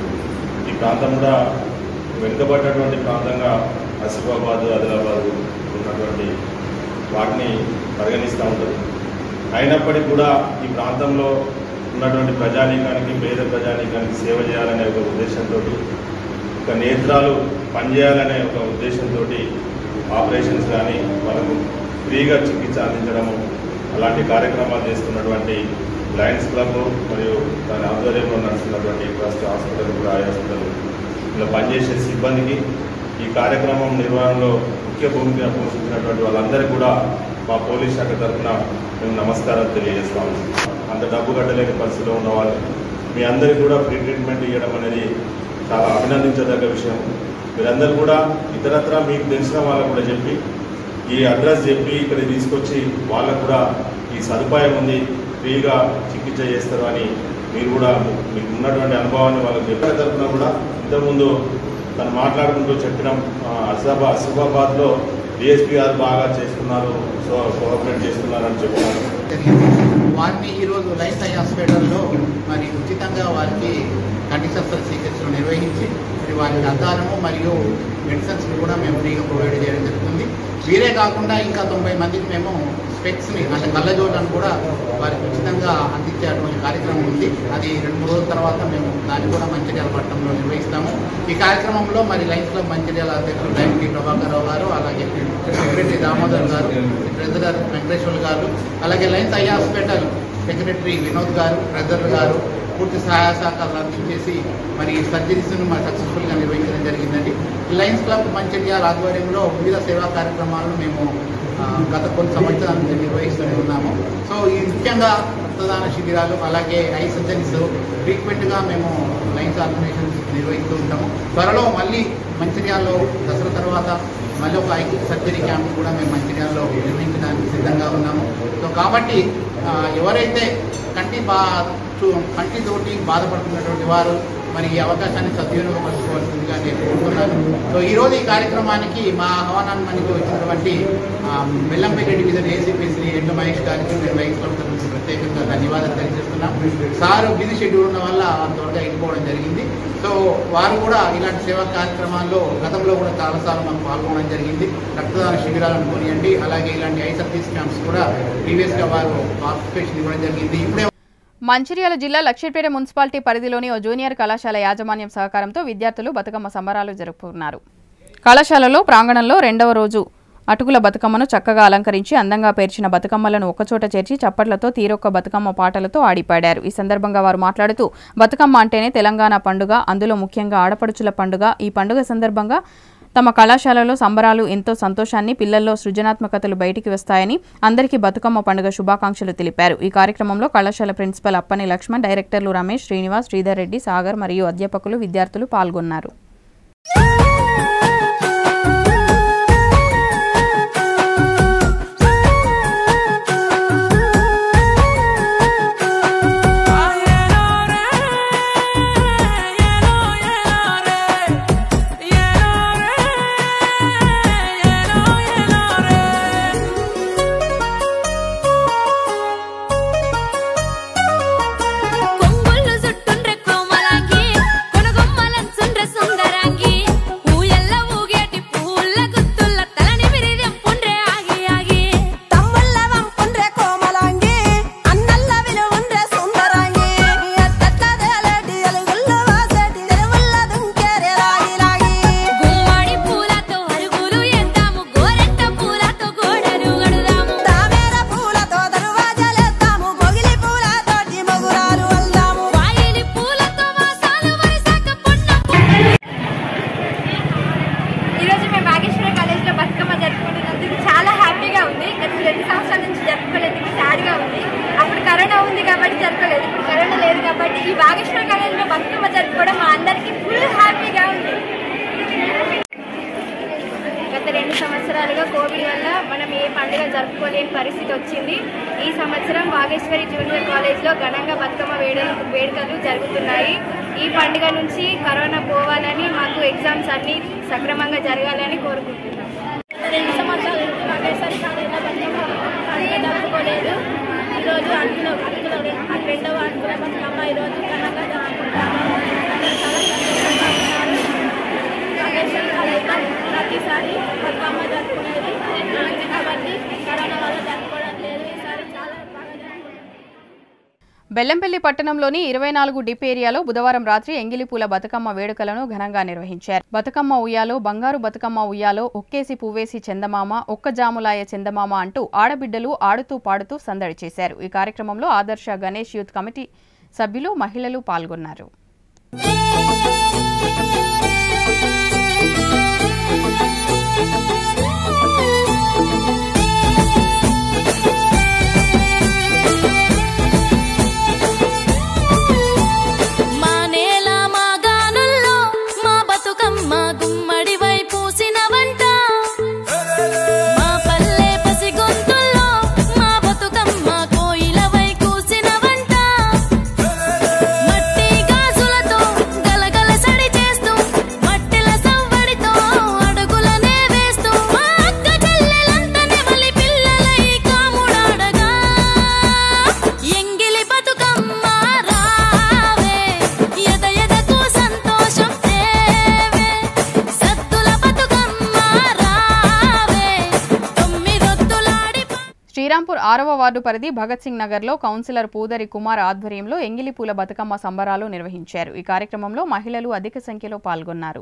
ఈ ప్రాంతం కూడా వెనుకబడ్డటువంటి ప్రాంతంగా ఆసిఫాబాద్ ఆదిలాబాద్ ఉన్నటువంటి వాటిని పరిగణిస్తూ ఉంటుంది అయినప్పటికీ కూడా ఈ ప్రాంతంలో ఉన్నటువంటి ప్రజానీకానికి పేద ప్రజానీకానికి సేవ చేయాలనే ఒక ఉద్దేశంతో ఒక నేత్రాలు పనిచేయాలనే ఒక ఉద్దేశంతో ఆపరేషన్స్ కానీ వాళ్ళకు ఫ్రీగా చికిత్స అందించడము అలాంటి కార్యక్రమాలు చేస్తున్నటువంటి లయన్స్ క్లబ్ మరియు దాని ఆధ్వర్యంలో నడుస్తున్నటువంటి ట్రస్ట్ హాస్పిటల్ కూడా ఐ హాస్పిటల్ ఇలా పనిచేసే సిబ్బందికి ఈ కార్యక్రమం నిర్వహణలో ముఖ్య భూమిక పోషించినటువంటి వాళ్ళందరికీ కూడా మా పోలీస్ శాఖ తరఫున మేము నమస్కారాలు తెలియజేస్తాము అంత డబ్బు కట్టలేని పరిస్థితిలో ఉన్న వాళ్ళు మీ అందరికీ కూడా ఫ్రీ ట్రీట్మెంట్ ఇవ్వడం అనేది చాలా అభినందించదగ్గ విషయం మీరందరూ కూడా ఇతరత్ర మీకు తెలిసిన వాళ్ళకు కూడా చెప్పి ఈ అడ్రస్ చెప్పి ఇక్కడ తీసుకొచ్చి వాళ్ళకు కూడా ఈ సదుపాయం ఉంది ఫ్రీగా చికిత్స చేస్తారు అని మీరు కూడా మీకు ఉన్నటువంటి అనుభవాన్ని వాళ్ళకి చెప్పిన తరఫున కూడా ఇంతకుముందు తను మాట్లాడుకుంటూ చెప్పిన అసిఫాబాద్ అసిఫాబాద్లో డిఎస్పీ గారు బాగా చేస్తున్నారు సో కోఆపరేట్ చేస్తున్నారు అని చెప్పినారు వారిని ఈరోజు లైఫ్ ఐ హాస్పిటల్లో మరి ఉచితంగా వారికి కంటి శస్త్రచికిత్సలు నిర్వహించి మరి వారికి అద్దాలము మరియు మెడిసిన్స్ కూడా మేము ఫ్రీగా ప్రొవైడ్ చేయడం జరుగుతుంది వీరే కాకుండా ఇంకా తొంభై మందికి మేము స్పెక్స్ని అంటే కళ్ళజోళ్ళను కూడా వారికి ఉచితంగా అందించేటువంటి కార్యక్రమం ఉంది అది రెండు మూడు రోజుల తర్వాత మేము దాన్ని కూడా మంచిర్యాల పట్టణంలో నిర్వహిస్తాము ఈ కార్యక్రమంలో మరి లైన్స్ క్లబ్ మంచిర్యాల అధ్యక్షులు లైన్ టి ప్రభాకర్ గారు అలాగే సెక్రటరీ దామోదర్ గారు ట్రెజరర్ వెంకటేశ్వర్ గారు అలాగే Lions eye hospital secretary Vinod గారు ట్రెజరర్ గారు పూర్తి సహాయ సహకారాలు అందించేసి మరి ఈ సర్జరీస్ను మరి సక్సెస్ఫుల్గా నిర్వహించడం జరిగిందండి లయన్స్ క్లబ్ మంచిర్యాల ఆధ్వర్యంలో వివిధ సేవా కార్యక్రమాలను మేము ఆ, గత కొన్ని సంవత్సరాల నుంచి నిర్వహిస్తూనే ఉన్నాము సో ఈ ముఖ్యంగా రక్తదాన శిబిరాలు అలాగే ఐ సర్జరీస్ ఫ్రీక్వెంట్గా మేము లైన్స్ ఆర్గనైజేషన్స్ నిర్వహిస్తూ ఉంటాము త్వరలో మళ్ళీ మంచిర్యాలలో దసరా తర్వాత మళ్ళీ ఒక ఐ సర్జరీ క్యాంప్ కూడా మేము మంచిర్యాలలో నిర్వహించడానికి సిద్ధంగా ఉన్నాము సో కాబట్టి ఆ, ఎవరైతే కంటి బా చూ- కంటితోటి బాధపడుతున్నటువంటి వారు మరి ఈ అవకాశాన్ని సద్వినియోగపరచుకోవాల్సిందిగా నేను కోరుతున్నాను సో ఈరోజు ఈ కార్యక్రమానికి మా ఆహ్వానాన్ని మనకు వచ్చినటువంటి ఆ, బెల్లంపల్లి డివిజన్ ఏసీపీ శ్రీ ఎండు మహేష్ గారికి మేము వైస్ క్లబ్ తరఫు నుంచి ప్రత్యేకంగా ధన్యవాదాలు తెలియజేస్తున్నాం సార్ బిజీ షెడ్యూల్ ఉన్న వల్ల త్వరగా వెళ్ళిపోవడం జరిగింది సో వారు కూడా ఇలాంటి సేవా కార్యక్రమాల్లో గతంలో కూడా చాలాసార్లు మనం పాల్గొనడం జరిగింది రక్తదాన శిబిరాలను కొనియండి అలాగే ఇలాంటి ఐ సర్వీస్ క్యాంప్స్ కూడా ప్రీవియస్గా వారు పార్టిసిపేషన్ ఇవ్వడం జరిగింది ఇప్పుడే మంచిర్యాల జిల్లా లక్ష్మీపేట మున్సిపాలిటీ పరిధిలోని ఓ జూనియర్ కళాశాల యాజమాన్యం సహకారంతో విద్యార్థులు బతుకమ్మ సంబరాలు జరుపుకున్నారు కళాశాలలో ప్రాంగణంలో రెండవ రోజు అటుకుల బతుకమ్మను చక్కగా అలంకరించి అందంగా పేర్చిన బతుకమ్మలను ఒకచోట చేర్చి చప్పట్లతో తీరొక్క బతుకమ్మ పాటలతో ఆడిపాడారు ఈ సందర్భంగా వారు మాట్లాడుతూ బతుకమ్మ అంటేనే తెలంగాణ పండుగ అందులో ముఖ్యంగా ఆడపడుచుల పండుగ ఈ పండుగ సందర్భంగా తమ కళాశాలలో సంబరాలు ఎంతో సంతోషాన్ని పిల్లల్లో సృజనాత్మకతలు బయటికి వస్తాయని అందరికీ బతుకమ్మ పండుగ శుభాకాంక్షలు తెలిపారు ఈ కార్యక్రమంలో కళాశాల ప్రిన్సిపల్ అప్పని లక్ష్మణ్ డైరెక్టర్లు రమేష్ శ్రీనివాస్ శ్రీధర్ రెడ్డి సాగర్ మరియు అధ్యాపకులు విద్యార్థులు పాల్గొన్నారు కొంగుళ్ళు చుట్టుండ్రె కోమలాంగి కొనగొమ్మలంచుండ్రె సుందరాంగి ఊయల్ల ఊగేటి పూల గుత్తుల్ల తలని విరిదెం పుండ్రె ఆగి ఆగి తమ్ముళ్ళ వంపుండ్రె కోమలాంగి అన్నల్ల విలువుండ్రె సుందరాంగి ఎత్తెత్తదేలేటి ఎలుగుల్లో వాసేటి తెరువుల్ల దుంకేరే రాగి రాగి గుమ్మడి పూలతో అరుగులు ఎంతాము గోరెంట పూలతో గోడలు గడుదాము తామేర పూలతో దరువాజలేద్దాము మొగిలి పూలతోటి మొగురాలు అల్దాము వాయిలి పూలతో వాసాలు వరిసాక పొన్న ఈరోజు మేము నాగేశ్వర కాలేజ్లో బతుకమ్మ జరుపుకుంటున్నందుకు చాలా హ్యాపీగా ఉంది గత రెండు సంవత్సరాల నుంచి జరుపుకోలేందుకు సాడ్గా ఉంది అప్పుడు కరోనా ఉంది కాబట్టి జరుపుకోలేదు ఇప్పుడు కరోనా లేదు కాబట్టి ఈ నాగేశ్వర కాలేజ్లో బతుకమ్మ జరుపుకోవడం మా అందరికీ ఫుల్ హ్యాపీగా ఉంది గత రెండు సంవత్సరాలుగా కోవిడ్ వల్ల మనం ఏ పండుగ జరుపుకోలేని పరిస్థితి వచ్చింది ఈ సంవత్సరం వాగేశ్వరి జూనియర్ కాలేజ్లో ఘనంగా బతుకమ్మ వేడుకలు వేడుకలు జరుగుతున్నాయి ఈ పండుగ నుంచి కరోనా పోవాలని మాకు ఎగ్జామ్స్ అన్నీ సక్రమంగా జరగాలని కోరుకుంటున్నాం రెండు సంవత్సరాల నుంచి వాగేశ్వరి కాలేజ్లో బతుకమ్మ పండుగ జరుపుకోలేదు ఈరోజు అటుకుల అటుకుల రెండవ అటుకుల బతుకమ్మ ఈరోజు ఘనంగా జరుపుకుంటాము అందరూ చాలా సంతోషంగా ఉన్నారు నాగేశ్వరి కాలేజ్లో ప్రతిసారి బతుకమ్మ జరుపుకునేది కాబట్టి కరోనా వల్ల జరుపుకోవడం లేదు ఈసారి చాలా బాగా జరుపుకుంటాం బెల్లంపల్లి పట్టణంలోని ఇరవై నాలుగు డిప్ ఏరియాలో బుధవారం రాత్రి ఎంగిలిపూల బతుకమ్మ వేడుకలను ఘనంగా నిర్వహించారు బతుకమ్మ ఉయ్యాలో బంగారు బతుకమ్మ ఉయ్యాలో ఒక్కేసి పువ్వేసి చందమామ ఒక్క జాములాయ చందమామ అంటూ ఆడబిడ్డలు ఆడుతూ పాడుతూ సందడి చేశారు ఈ కార్యక్రమంలో ఆదర్శ గణేష్ యూత్ కమిటీ సభ్యులు మహిళలు పాల్గొన్నారు మా నేల మా గానుల్లో మా బతుకమ్మ గుమ్మడి వై పూసిన వంట మా పల్లె పసి గొంతుల్లో మా బతుకమ్మ కోయిల వై కూసిన వంట మట్టి గాజులతో గలగల సడి చేస్తూ మట్టిల సవ్వడితో అడుగులనే వేస్తూ మా అక్క చెల్లెలంతా నెమలి పిల్లలై కాముడాడగా ఎంగిలి బతుకమ్మ రావే ఎద ఎదకు సంతోషం తేవే సద్దుల బతుకమ్మ రావే తొమ్మిదొత్తులాడి శ్రీరాంపూర్ ఆరవ వార్డు పరిధి భగత్ సింగ్ నగర్లో కౌన్సిలర్ పూదరి కుమార్ ఆధ్వర్యంలో ఎంగిలిపూల బతుకమ్మ సంబరాలు నిర్వహించారు ఈ కార్యక్రమంలో మహిళలు అధిక సంఖ్యలో పాల్గొన్నారు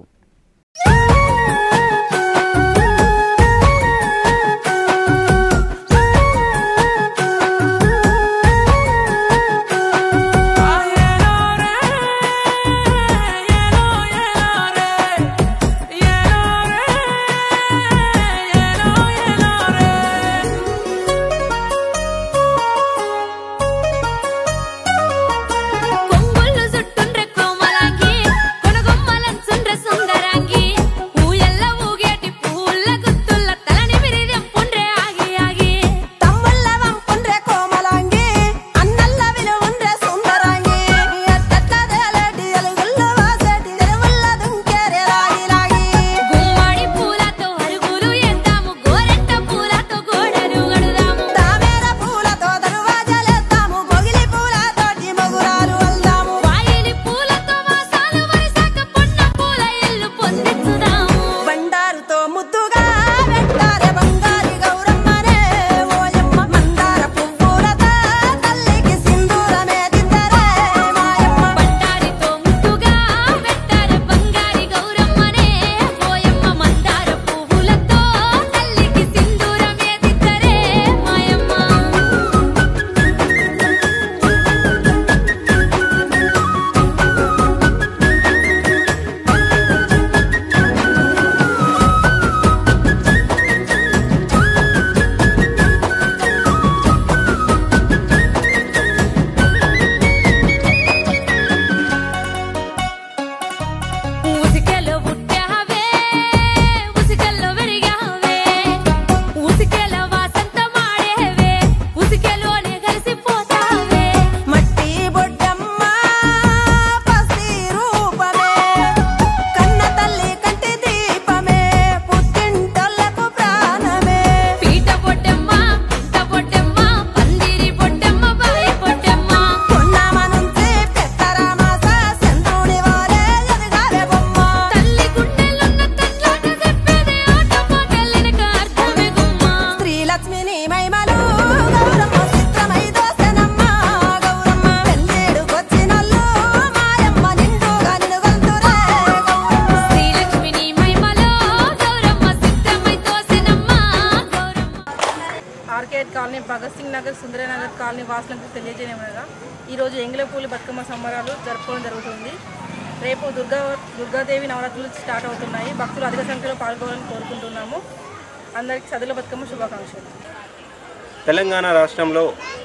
సుందరనగర్ కాలనీ వాసులకు తెలియజేయమనగా ఈరోజు ఎంగిలపూలి బతుకమ్మ సంబరాలు జరుపుకోవడం జరుగుతుంది రేపు దుర్గా దుర్గాదేవి నవరాత్రులు స్టార్ట్ అవుతున్నాయి భక్తులు అధిక సంఖ్యలో పాల్గొనాలని కోరుకుంటున్నాము అందరికీ సదుల బతుకమ్మ శుభాకాంక్షలు తెలంగాణ రాష్ట్రంలో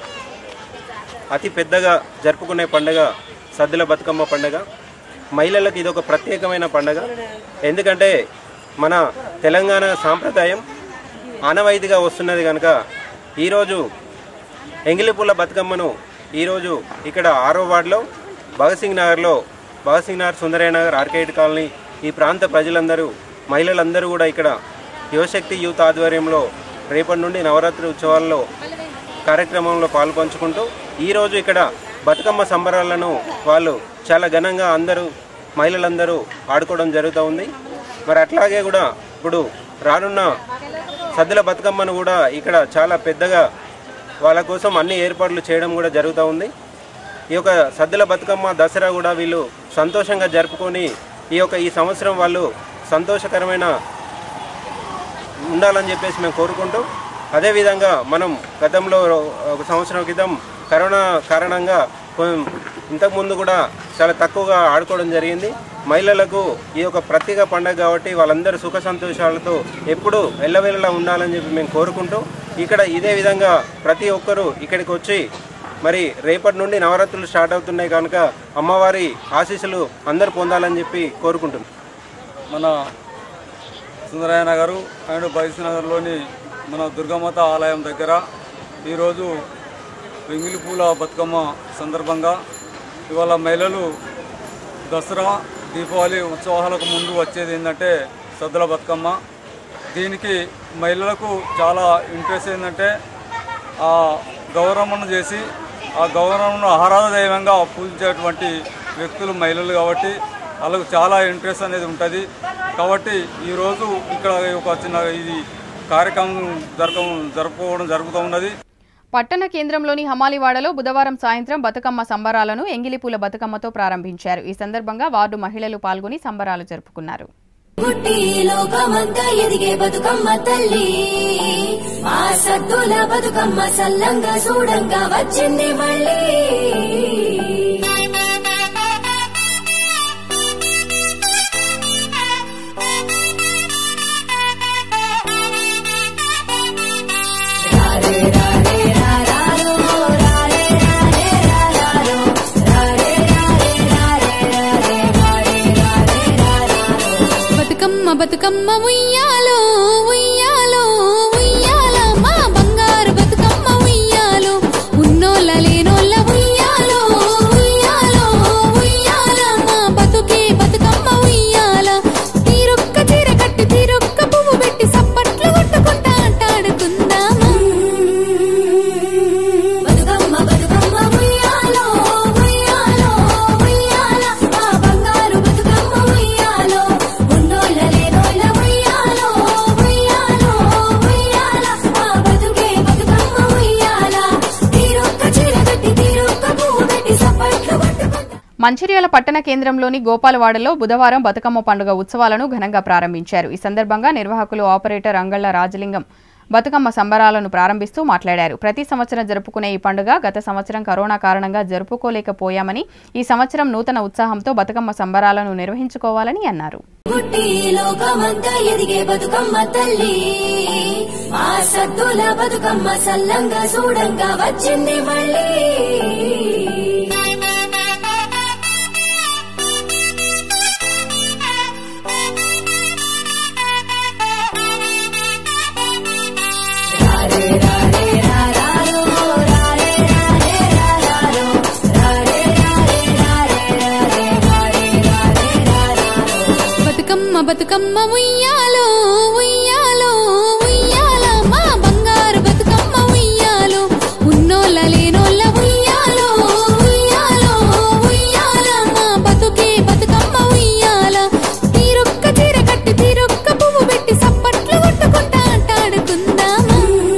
అతి పెద్దగా జరుపుకునే పండుగ సద్దుల బతుకమ్మ పండుగ మహిళలకు ఇది ఒక ప్రత్యేకమైన పండుగ ఎందుకంటే మన తెలంగాణ సాంప్రదాయం ఆనవాయితీగా వస్తున్నది కనుక ఈరోజు ఎంగిలిపూల బతుకమ్మను ఈరోజు ఇక్కడ ఆరో వార్డులో భగత్ సింగ్ నగర్లో భగత్ సింగ్ నగర్ సుందరయ్య నగర్ ఆర్కేడ్ కాలనీ ఈ ప్రాంత ప్రజలందరూ మహిళలందరూ కూడా ఇక్కడ యువశక్తి యూత్ ఆధ్వర్యంలో రేపటి నుండి నవరాత్రి ఉత్సవాల్లో కార్యక్రమంలో పాల్పంచుకుంటూ ఈరోజు ఇక్కడ బతుకమ్మ సంబరాలను వాళ్ళు చాలా ఘనంగా అందరూ మహిళలందరూ ఆడుకోవడం జరుగుతూ ఉంది మరి అట్లాగే కూడా ఇప్పుడు రానున్న సద్దుల బతుకమ్మను కూడా ఇక్కడ చాలా పెద్దగా వాళ్ళ కోసం అన్ని ఏర్పాట్లు చేయడం కూడా జరుగుతూ ఉంది ఈ యొక్క సద్దుల బతుకమ్మ దసరా కూడా వీళ్ళు సంతోషంగా జరుపుకొని ఈ యొక్క ఈ సంవత్సరం వాళ్ళు సంతోషకరమైన ఉండాలని చెప్పేసి మేము కోరుకుంటూ అదేవిధంగా మనం గతంలో ఒక సంవత్సరం క్రితం కరోనా కారణంగా కొం- ఇంతకుముందు కూడా చాలా తక్కువగా ఆడుకోవడం జరిగింది మహిళలకు ఈ యొక్క ప్రత్యేక పండుగ కాబట్టి వాళ్ళందరూ సుఖ సంతోషాలతో ఎప్పుడూ ఎల్లవేళలా ఉండాలని చెప్పి మేము కోరుకుంటూ ఇక్కడ ఇదే విధంగా ప్రతి ఒక్కరూ ఇక్కడికి వచ్చి మరి రేపటి నుండి నవరాత్రులు స్టార్ట్ అవుతున్నాయి కనుక అమ్మవారి ఆశీస్సులు అందరూ పొందాలని చెప్పి కోరుకుంటున్నాం మన సుందరయ్య నగరు అండ్ బైస్ నగర్లోని మన దుర్గామాత ఆలయం దగ్గర ఈరోజు వెంగిలి పూల బతుకమ్మ సందర్భంగా ఇవాళ మహిళలు దసరా దీపావళి ఉత్సవాలకు ముందు వచ్చేది ఏంటంటే సద్దుల బతుకమ్మ దీనికి మహిళలకు చాలా ఇంట్రెస్ట్ ఏంటంటే ఆ గౌరవమును చేసి ఆ గౌరవమును ఆరాధ దైవంగా పూజించేటువంటి వ్యక్తులు మహిళలు కాబట్టి వాళ్ళకు చాలా ఇంట్రెస్ట్ అనేది ఉంటుంది కాబట్టి ఈరోజు ఇక్కడ ఒక చిన్న ఇది కార్యక్రమం జరగ జరుపుకోవడం జరుగుతూ ఉన్నది పట్టణ కేంద్రంలోని హమాలివాడలో బుధవారం సాయంత్రం బతుకమ్మ సంబరాలను ఎంగిలిపూల బతుకమ్మతో ప్రారంభించారు ఈ సందర్భంగా వార్డు మహిళలు పాల్గొని సంబరాలు జరుపుకున్నారు పుట్టి లోకమంతా ఎదిగే బతుకమ్మ తల్లి ఆ సద్దుల బతుకమ్మ సల్లంగా చూడంగా వచ్చింది మళ్ళీ బతుకమ్మ బతుకమ్మ ఉయ్యాలో ఉయ్యాలో ఉయ్యాల మా బంగారు బతుకమ్మ ఉయ్యాలో ఉన్నోళ్ళ లేనోళ్ళ ఉయ్యాలో ఉయ్యాలో ఉయ్యాల మా బతుకే బతుకమ్మ ఉయ్యాల తీరొక్క చీర కట్టి తీరొక్క పువ్వు పెట్టి సప్పట్లు కొట్టుకుంటా ఆటాడుకుందామా బతుకమ్మ బతుకమ్మ ఉయ్యాలో ఉయ్యాలో ఉయ్యాల ఆ బంగారు బతుకమ్మ ఉయ్యాలో ఉన్నోళ్ళ లేనోళ్ళ ఉయ్యాలో ఉయ్యాలో ఉయ్యాల ఆ బతుకే బతుకమ్మ ఉయ్యాల తీరొక్క చీర కట్టి తీరొక్క పువ్వు పెట్టి సప్పట్లు కొట్టుకుంటా మంచిర్యాల పట్టణ కేంద్రంలోని గోపాలవాడలో బుధవారం బతుకమ్మ పండుగ ఉత్సవాలను ఘనంగా ప్రారంభించారు ఈ సందర్భంగా నిర్వాహకులు ఆపరేటర్ అంగళ్ల రాజలింగం బతుకమ్మ సంబరాలను ప్రారంభిస్తూ మాట్లాడారు ప్రతి సంవత్సరం జరుపుకునే ఈ పండుగ గత సంవత్సరం కరోనా కారణంగా జరుపుకోలేకపోయామని ఈ సంవత్సరం నూతన ఉత్సాహంతో బతుకమ్మ సంబరాలను నిర్వహించుకోవాలని అన్నారు పుట్టి లోకమంతా ఎదిగే బతుకమ్మ తల్లి ఆ సద్దుల బతుకమ్మ సల్లంగా చూడంగా వచ్చింది మళ్ళీ బతుకమ్మ బతుకమ్మ ఉయ్యాలో ఉయ్యాలో ఉయ్యాల మా బంగారు బతుకమ్మ ఉయ్యాలో ఉన్నోళ్ళ లేనోళ్ళ ఉయ్యాలో ఉయ్యాలో ఉయ్యాల మా బతుకే బతుకమ్మ ఉయ్యాల తీరొక్క చీర కట్టి తీరొక్క పువ్వు పెట్టి సప్పట్లు కొట్టుకుంటా ఆటాడుకుందామా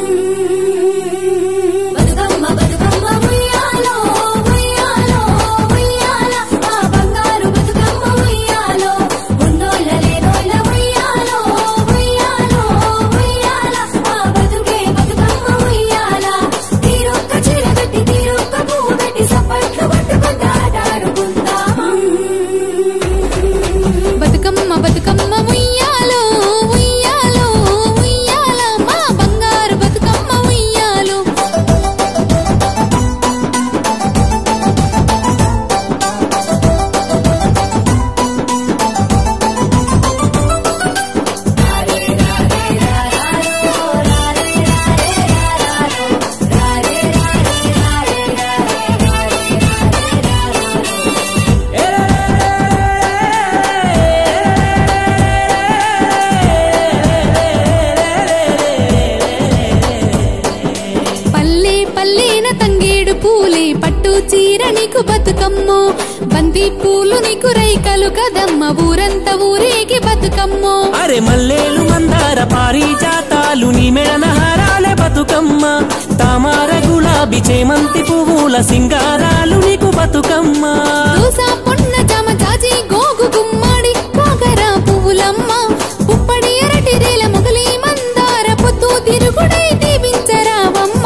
బతుకమ్మ బతుకమ్మ ఉయ్యాలో ఉయ్యాలో ఉయ్యాల ఆ బంగారు బతుకమ్మ ఉయ్యాలో ఉన్నోళ్ళ లేనోళ్ళ ఉయ్యాలో ఉయ్యాలో నీకు బతుకమ్మో బంతి పూలు నీకు రైకలు కదమ్మ ఊరంతా ఊరేగి బతుకమ్మో అరే మల్లేలు మందార పారిజాతాలు నీ మెడన హారాలే బతుకమ్మ తామార గులాబీ చేమంతి పువ్వుల సింగారాలు నీకు బతుకమ్మ దోసా పొన్న జామ జాజి గోగు గుమ్మడి కాకర పువ్వులమ్మ పుప్పడి ఎరటి రేల మొగలి మందార పొత్తు తిరుగుడై దీవించరావమ్మ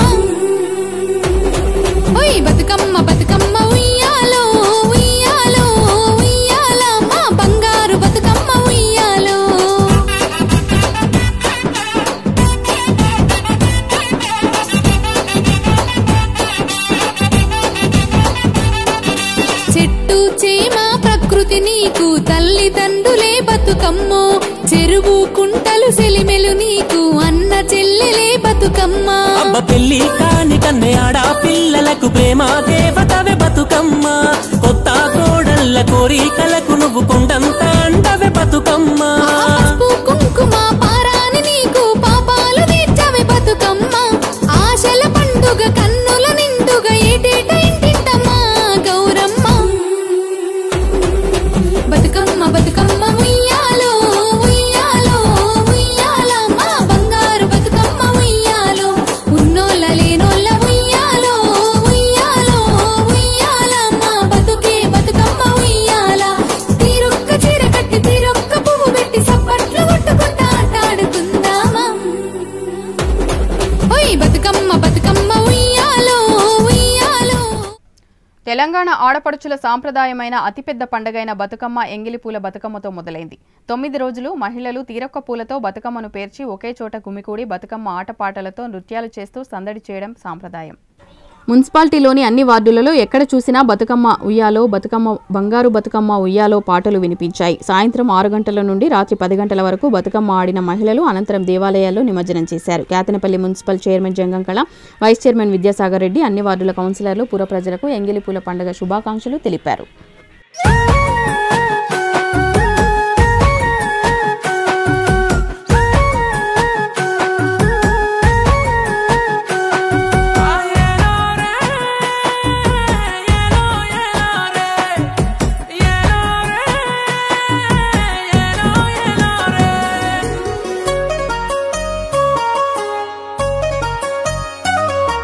ఓయ్ బతుకమ్మ బతుకమ్మ ఉయ్యాలో ఉయ్యాలో ఉయ్యాల మా బంగారు బతుకమ్మ ఉయ్యాలో చెట్టు చేమ ప్రకృతి నీకు తల్లిదండ్రులే బతుకమ్మో చెరువు కుంటలు సెలిమెలు నీకు అన్న చెల్లెలే బతుకమ్మ అబ్బ పెళ్లి కాని కన్నె ఆడా పిల్లలకు ప్రేమ దేవతవే బతుకమ్మ కొత్త కోడళ్ళ కోరికలకు నువ్వు కొండంత అండవే బతుకమ్మ పసుపు కుంకుమ పారాని నీకు పాపాలు తీర్చవే బతుకమ్మ ఆశల పండుగ కన్నుల నిండుగా ఏటేట ఇంటింటమ్మా గౌరమ్మ బతుకమ్మ బతుకమ్మ ఉయ్యాలో ఉయ్యాలో ఉయ్యాల మా బంగారు బతుకమ్మ ఉయ్యాలో ఉన్నోళ్ళ లేనోళ్ళ ఉయ్యాలో ఉయ్యాలో ఉయ్యాల మా బతుకే బతుకమ్మ ఉయ్యాల తీరొక్క చీర కట్టి తీరొక్క పువ్వు పెట్టి సప్పట్లు కొట్టుకుంటా ఆటాడుకుందామా ఓయ్ బతుకమ్మ బతుకమ్మ ఉయ్యాలో ఉయ్యాలో తెలంగాణ ఆడపడుచుల సాంప్రదాయమైన అతిపెద్ద పండగైన బతుకమ్మ ఎంగిలిపూల బతుకమ్మతో మొదలైంది తొమ్మిది రోజులు మహిళలు తీరొక్క పూలతో బతుకమ్మను పేర్చి ఒకే చోట గుమికూడి బతుకమ్మ ఆటపాటలతో నృత్యాలు చేస్తూ సందడి చేయడం సాంప్రదాయం మున్సిపాలిటీలోని అన్ని వార్డులలో ఎక్కడ చూసినా బతుకమ్మ ఉయ్యాలో బతుకమ్మ బంగారు బతుకమ్మ ఉయ్యాలో పాటలు వినిపించాయి సాయంత్రం ఆరు గంటల నుండి రాత్రి పది గంటల వరకు బతుకమ్మ ఆడిన మహిళలు అనంతరం దేవాలయాల్లో నిమజ్జనం చేశారు Kethanapalli municipal chairman Jangam Kala vice chairman Vidyasagar Reddy అన్ని వార్డుల కౌన్సిలర్లు పుర ప్రజలకు ఎంగిలిపూల పండుగ శుభాకాంక్షలు తెలిపారు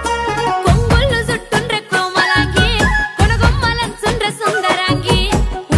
కొంగుళ్ళు చుట్టుండ్రె కోమలాంగి కొనగొమ్మలంచుండ్రె సుందరాంగి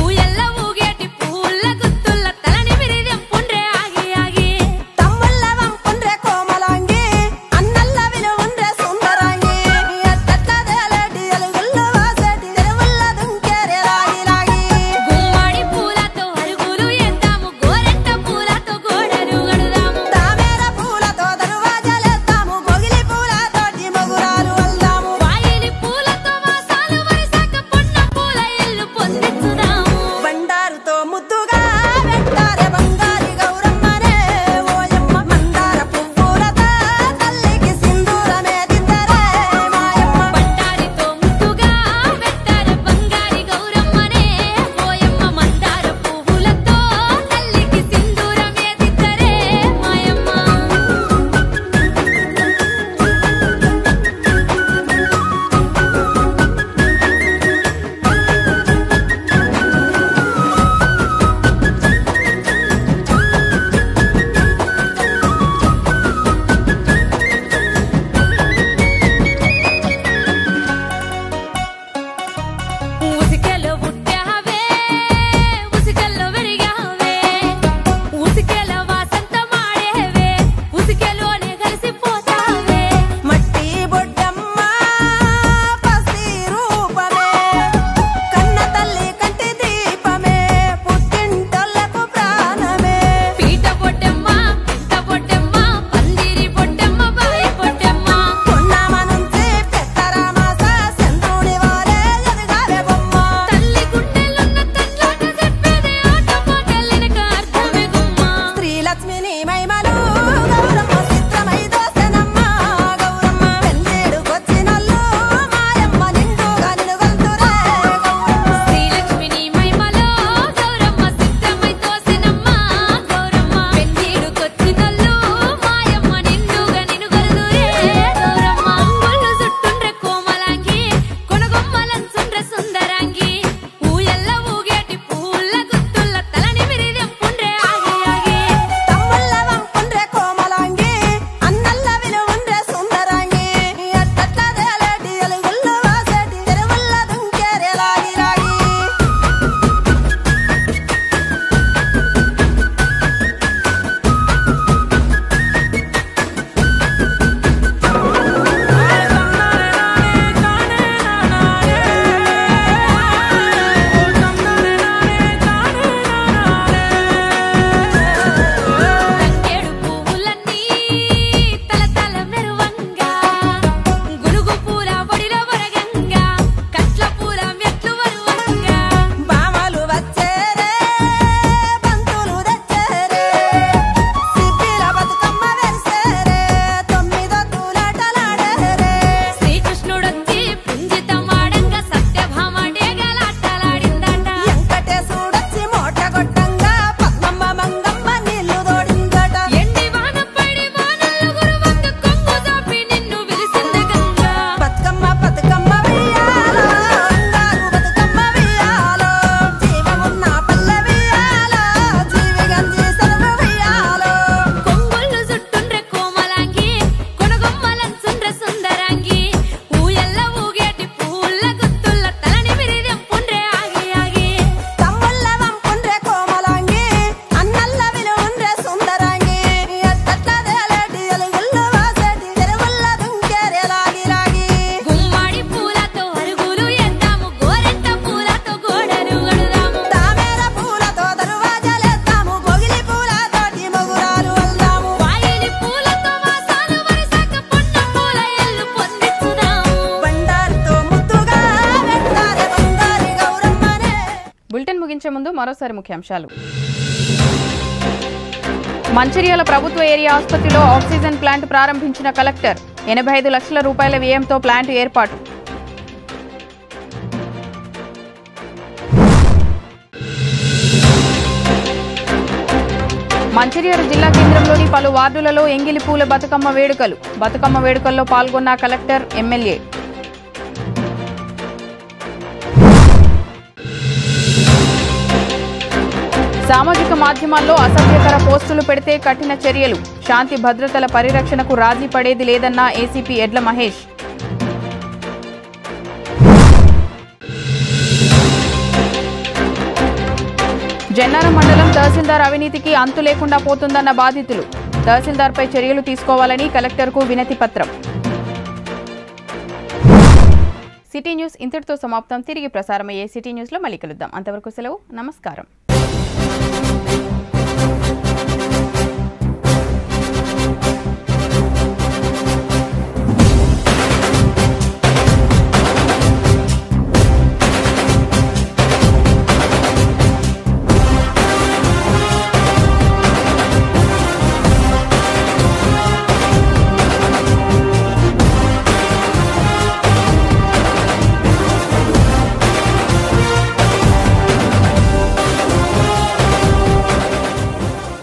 ముగించే ముందు మరోసారి ముఖ్యాంశాలు మంచిర్యాల ప్రభుత్వ ఏరియా ఆసుపత్రిలో ఆక్సిజన్ ప్లాంట్ ప్రారంభించిన కలెక్టర్ ఎనభై ఐదు లక్షల రూపాయల వ్యయంతో ప్లాంట్ ఏర్పాటు మంచిర్యాల జిల్లా కేంద్రంలోని పలు వార్డులలో ఎంగిలి పూల బతుకమ్మ వేడుకలు బతుకమ్మ వేడుకల్లో పాల్గొన్న కలెక్టర్ ఎమ్మెల్యే సామాజిక మాధ్యమాల్లో అసభ్యకర పోస్టులు పెడితే కఠిన చర్యలు శాంతి భద్రతల పరిరక్షణకు రాజీ పడేది లేదన్న ఏసీపీ ఎడ్ల మహేష్ జన్నారం మండలం తహసీల్దార్ అవినీతికి అంతు లేకుండా పోతుందన్న బాధితులు తహసీల్దార్పై చర్యలు తీసుకోవాలని కలెక్టర్కు వినతి పత్రం సిటీ న్యూస్ ఇంతటితో సమాప్తం తిరిగి ప్రసారమయ్యే సిటీ న్యూస్లో మళ్ళీ కలుద్దాం అంతవరకు సెలవు నమస్కారం